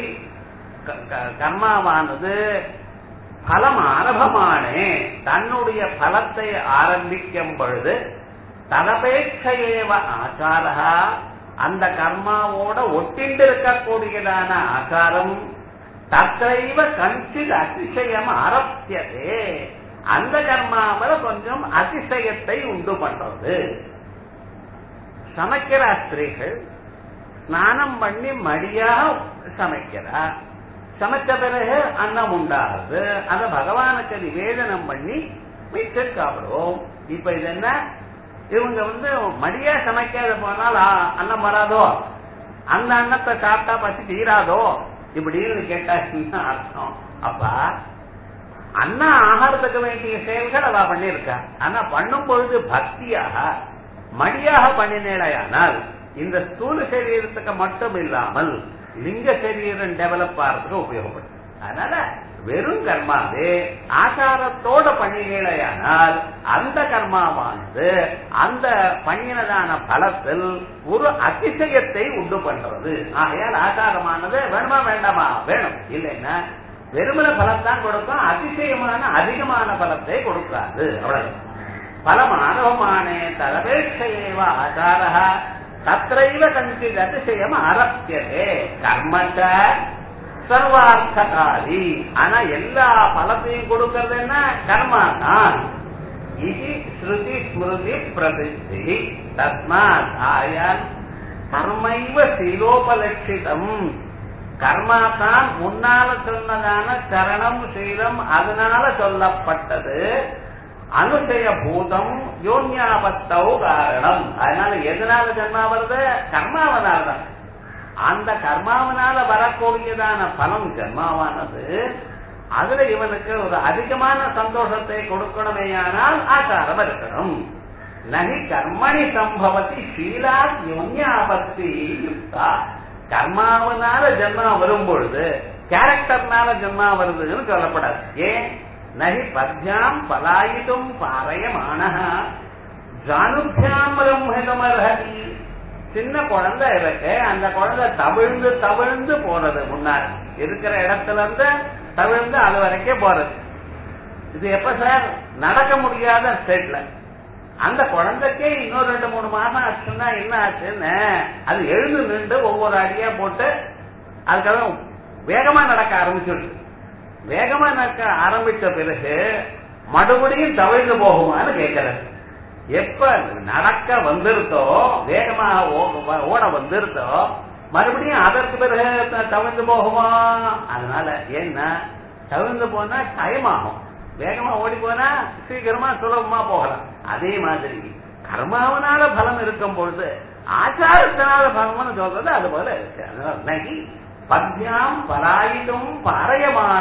கர்மாவானது பலம் ஆரம்பமானே தன்னுடைய பலத்தை ஆரம்பிக்கும் பொழுது ததபேட்சையேவ ஆச்சாரா அந்த கர்மாவோட ஒட்டிண்டு இருக்கக்கூடியதான ஆச்சாரம் தத்தைவ கஞ்சித் அதிசயம் ஆரம்பியதே அந்த கர்மாவில கொஞ்சம் அதிசயத்தை உண்டு பண்றது சமைக்கிற ஸ்திரீகள் ஸ்நானம் பண்ணி மடியா சமைக்கிறா சமைச்ச பிறகு அன்னம் உண்டாகுது அத பகவானுக்கு நிவேதனம் பண்ணி மிச்சம் சாப்பிடுவோம் இப்ப இது என்ன இவங்க வந்து மடியா சமைக்காத போனால் அன்னம் வராதோ அந்த அன்னத்தை சாப்பிட்டா பசி தீராதோ இப்படின்னு கேட்டா என்ன அர்த்தம் அப்ப அண்ணா ஆகாரத்துக்கு வேண்டிய செயல்கள் அவ பண்ணிருக்கா ஆனா பண்ணும் பொழுது பக்தியாக மடியாக பண்ணினேடையானால் இந்த ஸ்தூல சரீரத்துக்கு மட்டும் இல்லாமல் லிங்க சரீரம் டெவலப் ஆகிறதுக்கு உபயோகப்படும் அதனால வெறும் கர்மாவே ஆச்சாரத்தோட பண்ணினேயானால் அந்த கர்மாவானது அந்த பண்ணினதான பலத்தில் ஒரு அதிசயத்தை உண்டு பண்றது ஆகையால் ஆச்சாரமானது வேணுமா வேண்டாமா வேணும் இல்லைன்னா வெறுமன பலத்தான் கொடுக்கும் அதிசயமான அதிகமான பலத்தை கொடுக்காது அவ்வளவு பலமானவமானே தரவேட்சையேவ ஆச்சாரா தத்தைவ கஞ்சித் அதிசயம் ஆரம்பியதே கர்மச்ச சர்வார்த்தகாரி ஆனா எல்லா பலத்தையும் கொடுக்கறது என்ன கர்மா தான் இது ஸ்ருதி ஸ்மிருதி பிரசித்தி தஸ்மாத் ஆயால் கர்மைவ சீலோபலட்சிதம் கர்மா தான் முன்னால சொன்னதான சரணம் சீலம் அதனால சொல்லப்பட்டது அனுசய பூதம் யோன்யாபத்தௌ காரணம் அதனால எதனால ஜன்மா வருது கர்மாவனால தான் அந்த கர்மாவனால வரக்கூடியதான பலம் ஜன்மாவானது அதுல இவனுக்கு ஒரு அதிகமான சந்தோஷத்தை கொடுக்கணுமேயானால் ஆச்சாரம் இருக்கணும் நகி கர்மணி சம்பவத்தி ஷீலா யோன்யாபத்தி யுக்தா கர்மாவனால ஜன்மா வரும் பொழுது கேரக்டர்னால ஜன்மா வருதுன்னு சொல்லப்படாது ஏன் நகி பத்யாம் பலாயிதும் பாரயமான ஜானுபியாம் பிரம்மதமர்ஹதி சின்ன குழந்தை இருக்கு அந்த குழந்தை தவிழ்ந்து தவிழ்ந்து போறது முன்னாடி இருக்கிற இடத்துல இருந்து தவிழ்ந்து அது வரைக்கும் போறது இது எப்ப சார் நடக்க முடியாத ஸ்டேட்ல அந்த குழந்தைக்கே இன்னொரு ரெண்டு மூணு மாசம் ஆச்சுன்னா என்ன ஆச்சுன்னு அது எழுந்து நின்று ஒவ்வொரு அடியா போட்டு அதுக்காக வேகமா நடக்க ஆரம்பிச்சுடுது வேகமா நடக்க ஆரம்பிச்ச பிறகு மறுபடியும் தவிழ்ந்து போகுமான்னு கேட்கிறது எப்ப நடக்க வந்திருத்தோ வேகமாக ஓட வந்திருத்தோ மறுபடியும் அதற்கு பிறகு தவிர்ந்து போகுமா அதனால ஏன்னா தவிர்ந்து போனா டைம் ஆகும் வேகமா ஓடி போனா சீக்கிரமா சுலபமா போகலாம் அதே மாதிரி கர்மாவனால பலம் இருக்கும் பொழுது ஆச்சாரத்தினால பலம்னு சொல்றது அது போல இருக்கு அதனால நகி பத்யாம் பராயிலும் பாரயமான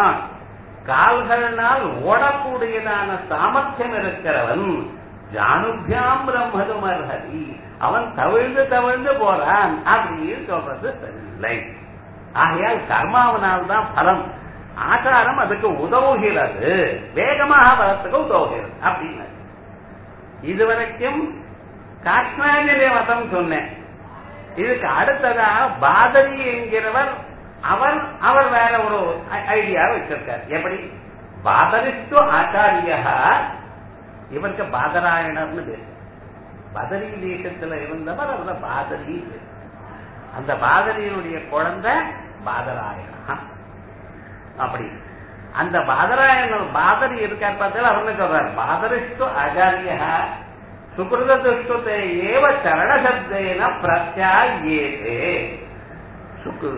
கால்களினால் ஓடக்கூடியதான சாமர்த்தியம் இருக்கிறவன் ஜானுபியாம் பிரம்மதுமர்ஹரி அவன் தவிழ்ந்து தவிழ்ந்து போறான் அப்படின்னு சொல்றது சரியில்லை ஆகையால் கர்மாவனால் தான் பலம் ஆச்சாரம் அதுக்கு உதவுகிறது வேகமாக வரத்துக்கு உதவுகிறது அப்படின்னு இதுவரைக்கும் காஷ்மீரிய மதம் சொன்னேன் இதுக்கு அடுத்ததா பாதரி என்கிறவர் அவர் அவர் வேற ஒரு ஐடியா வச்சிருக்கார் எப்படி பாதரிஸ்து ஆச்சாரியா இவருக்கு பாதராயணர்னு பேர் பதரி தேசத்துல இருந்தவர் அவர் பாதரி அந்த பாதரியினுடைய குழந்தை பாதராயணா அப்படி அந்த பாதராயணர் பாதரி இருக்கார் பார்த்தாலும் அவர் சொல்றார் பாதரிஷ்டு ஆச்சாரியா சுகிருத துஷ்டுதே ஏவ சரணசப்தேன பிரத்யாயேதே சுக்கு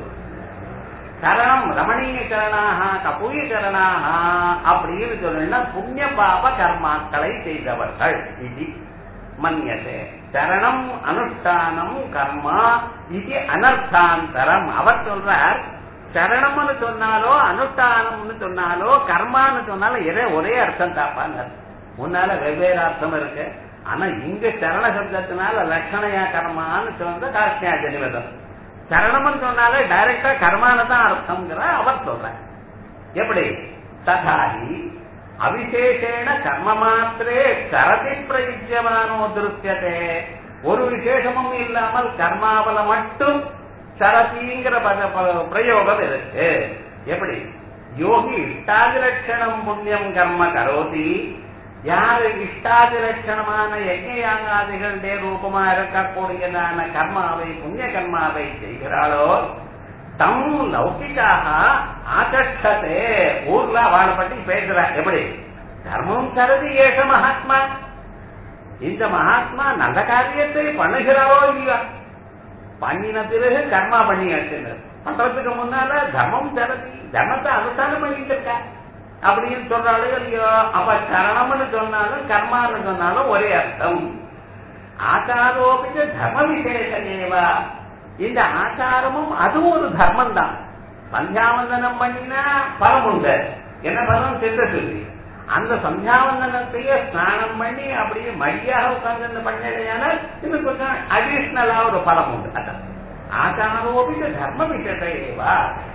சரணம் ரமணீய சரணாக கபூய சரணாக அப்படின்னு சொன்னா புண்ணிய பாப கர்மாக்களை செய்தவர்கள் இது மன்யதே சரணம் அனுஷ்டானம் கர்மா இது அனர்த்தாந்தரம் அவர் சொல்றார் சரணம்னு சொன்னாலோ அனுஷ்டானம்னு சொன்னாலோ கர்மான்னு சொன்னாலும் எதே ஒரே அர்த்தம் தாப்பாங்க முன்னால வெவ்வேறு அர்த்தம் இருக்கு ஆனா இங்க சரண சப்தத்தினால லட்சணையா கர்மான்னு சொன்னது காஷ்ணியா ஜனிவதம் சரணம்னு சொன்னாலே டைரக்டா கர்மான தான் அர்த்தம்ங்கிற அவர் சொல்ற எப்படி ததாகி அவிசேஷேன கர்ம மாத்திரே சரதி பிரயுஜ்யமானோ திருத்தியதே ஒரு விசேஷமும் இல்லாமல் கர்மாவல மட்டும் சரதிங்கிற பிரயோகம் இருக்கு எப்படி யோகி இஷ்டாதிலட்சணம் புண்ணியம் கர்ம கரோதி யாரு இஷ்டாதிலட்சணமான யஜ்யாகாதிகளுடைய ரூபமா இருக்கக்கூடியதான கர்மாவை புண்ணிய கர்மாவை செய்கிறாளோ தம் லௌகிக்காக ஆச்சட்டதே ஊர்ல அவளை பற்றி பேசுற எப்படி தர்மம் சரதி ஏஷ மகாத்மா இந்த மகாத்மா நல்ல காரியத்தை பண்ணுகிறாரோ இல்லையா பண்ணின பிறகு கர்மா பண்ணி வச்சுனர் பண்றதுக்கு முன்னால தர்மம் சரதி தர்மத்தை அனுஷ்டானம் பண்ணிட்டு இருக்க அப்படின்னு சொல்றாலும் இல்லையோ அப்ப சரணம்னு சொன்னாலும் கர்மான்னு சொன்னாலும் ஒரே அர்த்தம் ஆச்சாரோபிச்ச தர்ம விசேஷனேவா இந்த ஆச்சாரமும் அதுவும் ஒரு தர்மம் தான் சந்தியாவந்தனம் பண்ணினா பலம் உண்டு என்ன பலம் சித்த சொல்லி அந்த சந்தியாவந்தனத்தையே ஸ்நானம் பண்ணி அப்படியே மடியாக உட்கார்ந்து பண்ணலையான இன்னும் கொஞ்சம் அடிஷ்னலா ஒரு பலம் உண்டு அதான் ஆச்சாரோபிச்ச தர்ம விசேஷேவா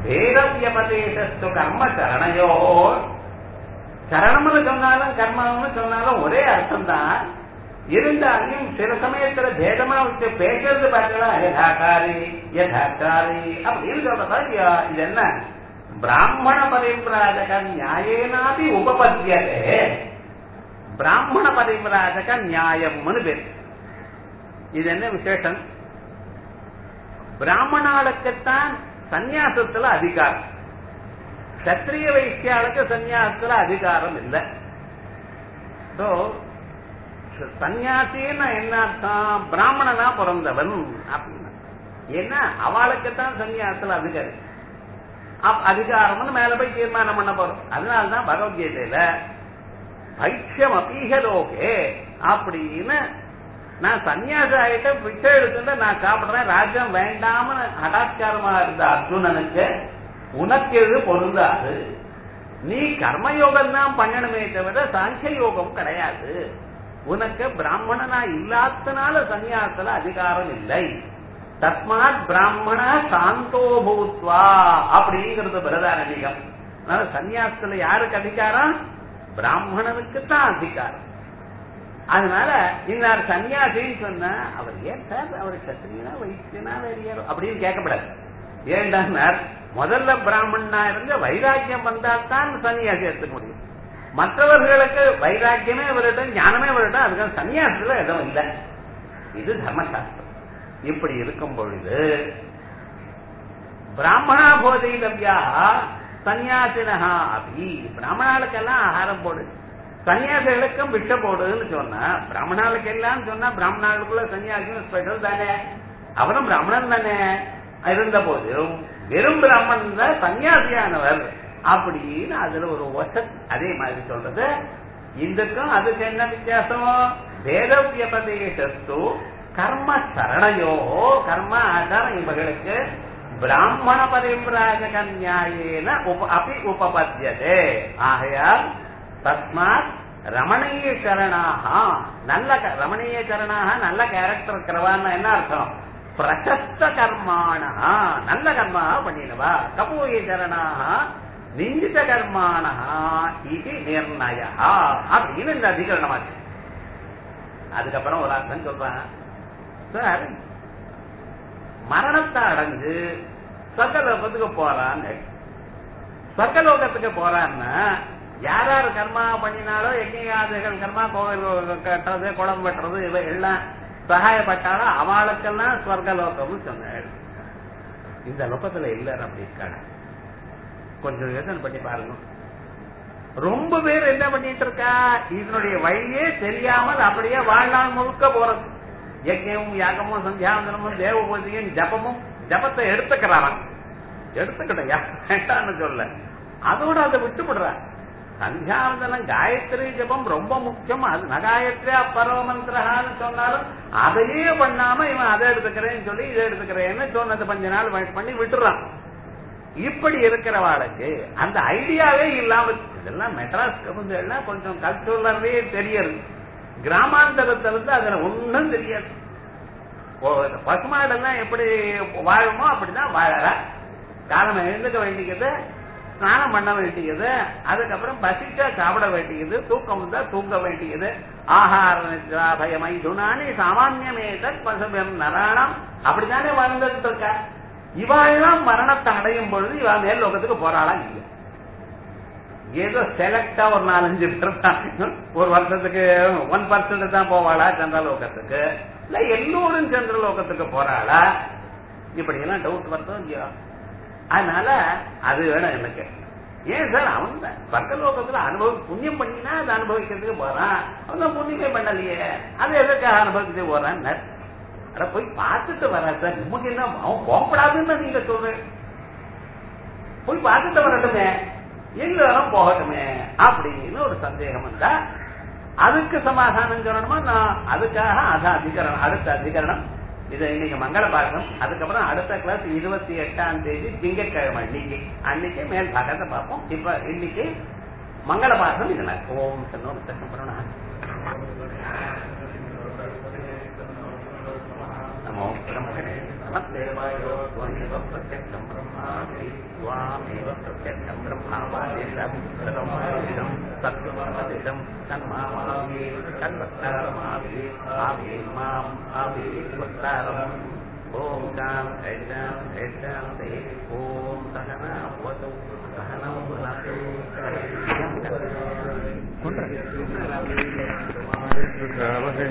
பேரவியபதேசத்து கர்ம சரணையோ சரணம்னு சொன்னாலும் கர்மம்னு சொன்னாலும் ஒரே அர்த்தம் தான் இருந்தாலும் சில சமயத்துல பேதமா வச்சு பேசுறது பார்க்கலாம் யதாக்காரி யதாக்காரி அப்படின்னு சொல்றதா இல்லையா? இது என்ன பிராமண பரிபிராஜக நியாயேனாபி உபபத்தியதே பிராமண பரிபிராஜக நியாயம்னு பேர் இது என்ன விசேஷம் பிராமணாளுக்குத்தான் சந்நியாசத்துல அதிகாரம் சத்திரிய வைசியாளுக்கு சந்நியாசத்துல அதிகாரம் இல்லை சோ சன்னியாசின்னு என்ன அர்த்தம் பிராமணனா பிறந்தவன் அப்படின்னு ஏன்னா அவளுக்குத்தான் சன்னியாசத்துல அதிகாரம் அப்ப அதிகாரம்னு மேல போய் தீர்மானம் பண்ண போறோம் அதனாலதான் பகவத்கீதையில பைத்தியம் அபீகலோகே அப்படின்னு நான் சன்னியாசி ஆகிட்ட பிச்சை எடுத்துட்டு நான் சாப்பிடுறேன் ராஜ்யம் வேண்டாம்னு ஹடாச்சாரமா இருந்த அர்ஜுனனுக்கு உனக்கு எது பொருந்தாது நீ கர்மயோகம் தான் பண்ணணுமே தவிர சாங்கிய யோகம் கிடையாது உனக்கு பிராமணனா இல்லாதனால சன்னியாசத்துல அதிகாரம் இல்லை தஸ்மாத் பிராமண சாந்தோ பூத்வா அப்படிங்கிறது பிரதாரணிகம் அதனால சன்னியாசத்துல யாருக்கு அதிகாரம் பிராமணனுக்கு தான் அதிகாரம் அதனால இன்னார் சன்னியாசின்னு சொன்னா அவர் ஏன் சார் அவர் சத்திரியனா வைத்தியனா வேறியாரோ அப்படின்னு கேட்கப்படாது ஏண்டார் முதல்ல பிராமணனா இருந்து வைராக்கியம் வந்தால் தான் சன்னியாசி எடுத்துக்க முடியும் மற்றவர்களுக்கு வைராக்கியமே வரட்டும் ஞானமே வரட்டும் அதுக்கு சன்னியாசத்துல எதுவும் இல்லை இது தர்மசாஸ்திரம் இப்படி இருக்கும் பொழுது பிராமணா போதைதவ்யா சன்னியாசினஹா அபி பிராமணாளுக்கெல்லாம் ஆகாரம் போடு சன்னியாசிகளுக்கும் பிட்ட போடுன்னு சொன்னா பிராமணாளுக்கு எல்லாம் சொன்னா பிராமணாளுக்குள்ள சன்னியாசியும் ஸ்பெஷல் தானே அவரும் பிராமணன் தானே இருந்த போதிலும் வெறும் பிராமணன் தான் சன்னியாசியானவர் அப்படின்னு அதுல ஒரு வசத் அதே மாதிரி சொல்றது இதுக்கும் அதுக்கு என்ன வித்தியாசம் வேதவியபதேசத்து கர்ம சரணையோ கர்ம ஆதாரம் இவர்களுக்கு பிராமண பரிபிராஜக நியாயேன உப அப்படி உபபத்தியதே ஆகையால் தஸ்மாத் ரமணீய சரணாக நல்ல க- ரமணீய சரணாக நல்ல கேரக்டர் இருக்கிறவான்னு என்ன அர்த்தம் பிரசஸ்த கர்மாணா நல்ல கர்மாக பண்ணினவா கபூய சரணாக நிந்தித கர்மாணா இது நிர்ணய அப்படின்னு இந்த அதிகரணமாச்சு அதுக்கப்புறம் ஒரு அர்த்தம் சொல்றான் சார் மரணத்தை அடைஞ்சு சொர்க்கலோகத்துக்கு போறான்னு சொர்க்கலோகத்துக்கு போறான்னா யார் யார் கர்மா பண்ணினாலோ எங்கேயாதுகள் கர்மா கோவில் கட்டுறது குளம் வெட்டுறது இவை எல்லாம் சகாயப்பட்டாலோ அவளுக்கெல்லாம் ஸ்வர்கலோகம்னு சொன்னாள் இந்த லோகத்துல இல்ல அப்படி இருக்காங்க கொஞ்சம் யோசனை பண்ணி பாருங்க ரொம்ப பேர் என்ன பண்ணிட்டு இருக்கா இதனுடைய வழியே தெரியாமல் அப்படியே வாழ்நாள் முழுக்க போறது யஜ்யமும் யாகமும் சந்தியாவந்தனமும் தேவ பூஜையும் ஜபமும் ஜபத்தை எடுத்துக்கிறான் எடுத்துக்கிட்டேன் வேண்டாம்னு சொல்ல அதோட அதை விட்டுவிடுற சந்தியாவந்தனம் காயத்ரி ஜபம் ரொம்ப முக்கியம் அது நகாயத்ரியா பரவமந்திரஹான்னு சொன்னாலும் அதையே பண்ணாம இவன் அதை எடுத்துக்கிறேன்னு சொல்லி இதை எடுத்துக்கிறேன்னு சொன்னது கொஞ்ச நாள் wait பண்ணி விட்டுறான் இப்படி இருக்கிறவாளுக்கு அந்த ஐடியாவே இல்லாம இதெல்லாம் மெட்ராஸ் கவுன்சில்னா கொஞ்சம் கல்ச்சுரலாவே தெரியாது கிராமாந்தரத்துல இருந்து அதுல ஒண்ணும் தெரியாது ஓ- பசுமாடெல்லாம் எப்படி வாழுமோ அப்படிதான் வாழற காலம் எழுந்துக்க வேண்டியது ஸ்நானம் பண்ண வேண்டியது அதுக்கப்புறம் பசிச்சா சாப்பிட வேண்டியது தூக்கம் வந்தா தூங்க வேண்டியது ஆகார நித்ரா பயமை துணானி சாமான்யமேத பசுபம் நராணம் அப்படித்தானே வாழ்ந்துட்டு இருக்கா இவாள்லாம் மரணத்தை அடையும் பொழுது இவா மேல் லோகத்துக்கு போறாளா இல்லையா ஏதோ செலக்டா ஒரு நாலஞ்சு பேர் தான் ஒரு வருஷத்துக்கு ஒன் பர்சன்ட் தான் போவாளா சந்திரலோகத்துக்கு இல்ல எல்லோரும் சந்திரலோகத்துக்கு போறாளா இப்படி எல்லாம் டவுட் வருதோ இல்லையா அதனால அது வேணும் எனக்கு ஏன் சார் அவன் தான் பக்கலோகத்துல அனுபவ புண்ணியம் பண்ணினா அதை அனுபவிக்கிறதுக்கு போறான் அவன் தான் புண்ணியமே பண்ணலையே அது எதுக்காக அனுபவிக்கிறதுக்கு போறான்னு அட போய் பார்த்துட்டு வர சார் நமக்கு என்ன அவன் போகப்படாதுன்னு நீங்க சொல்றேன் போய் பார்த்துட்டு வரட்டுமே எல்லாரும் போகட்டுமே அப்படின்னு ஒரு சந்தேகம் வந்தா அதுக்கு சமாதானம் சொல்லணுமா நான் அதுக்காக அது அதிகரணம் அடுத்த அதிகரணம் இதை இன்னைக்கு மங்கள பாகம் அதுக்கப்புறம் அடுத்த கிளாஸ் இருபத்தி எட்டாம் தேதி திங்கட்கிழமை இன்னைக்கு அன்னைக்கு மேல் பாகத்தை பார்ப்போம் இப்ப இன்னைக்கு மங்கள பாகம் இதுல ஓம் சன்னோம் சக்கரம் நமோ பிரம்மணே நம மத்தேவாயோ त्वमेव प्रत्यक्षं ब्रह्मासि त्वामेव प्रत्यक्षं ब्रह्मावादिशं ब्रह्मादिशं सत्यमवदिशं तन्मामावि तन्वक्तारमावि आवि माम् आवि वक्तारम् ॐ शां ऐशां ऐशां ते ॐ सहना भवतु सहनौ भुनक्तु கொண்டு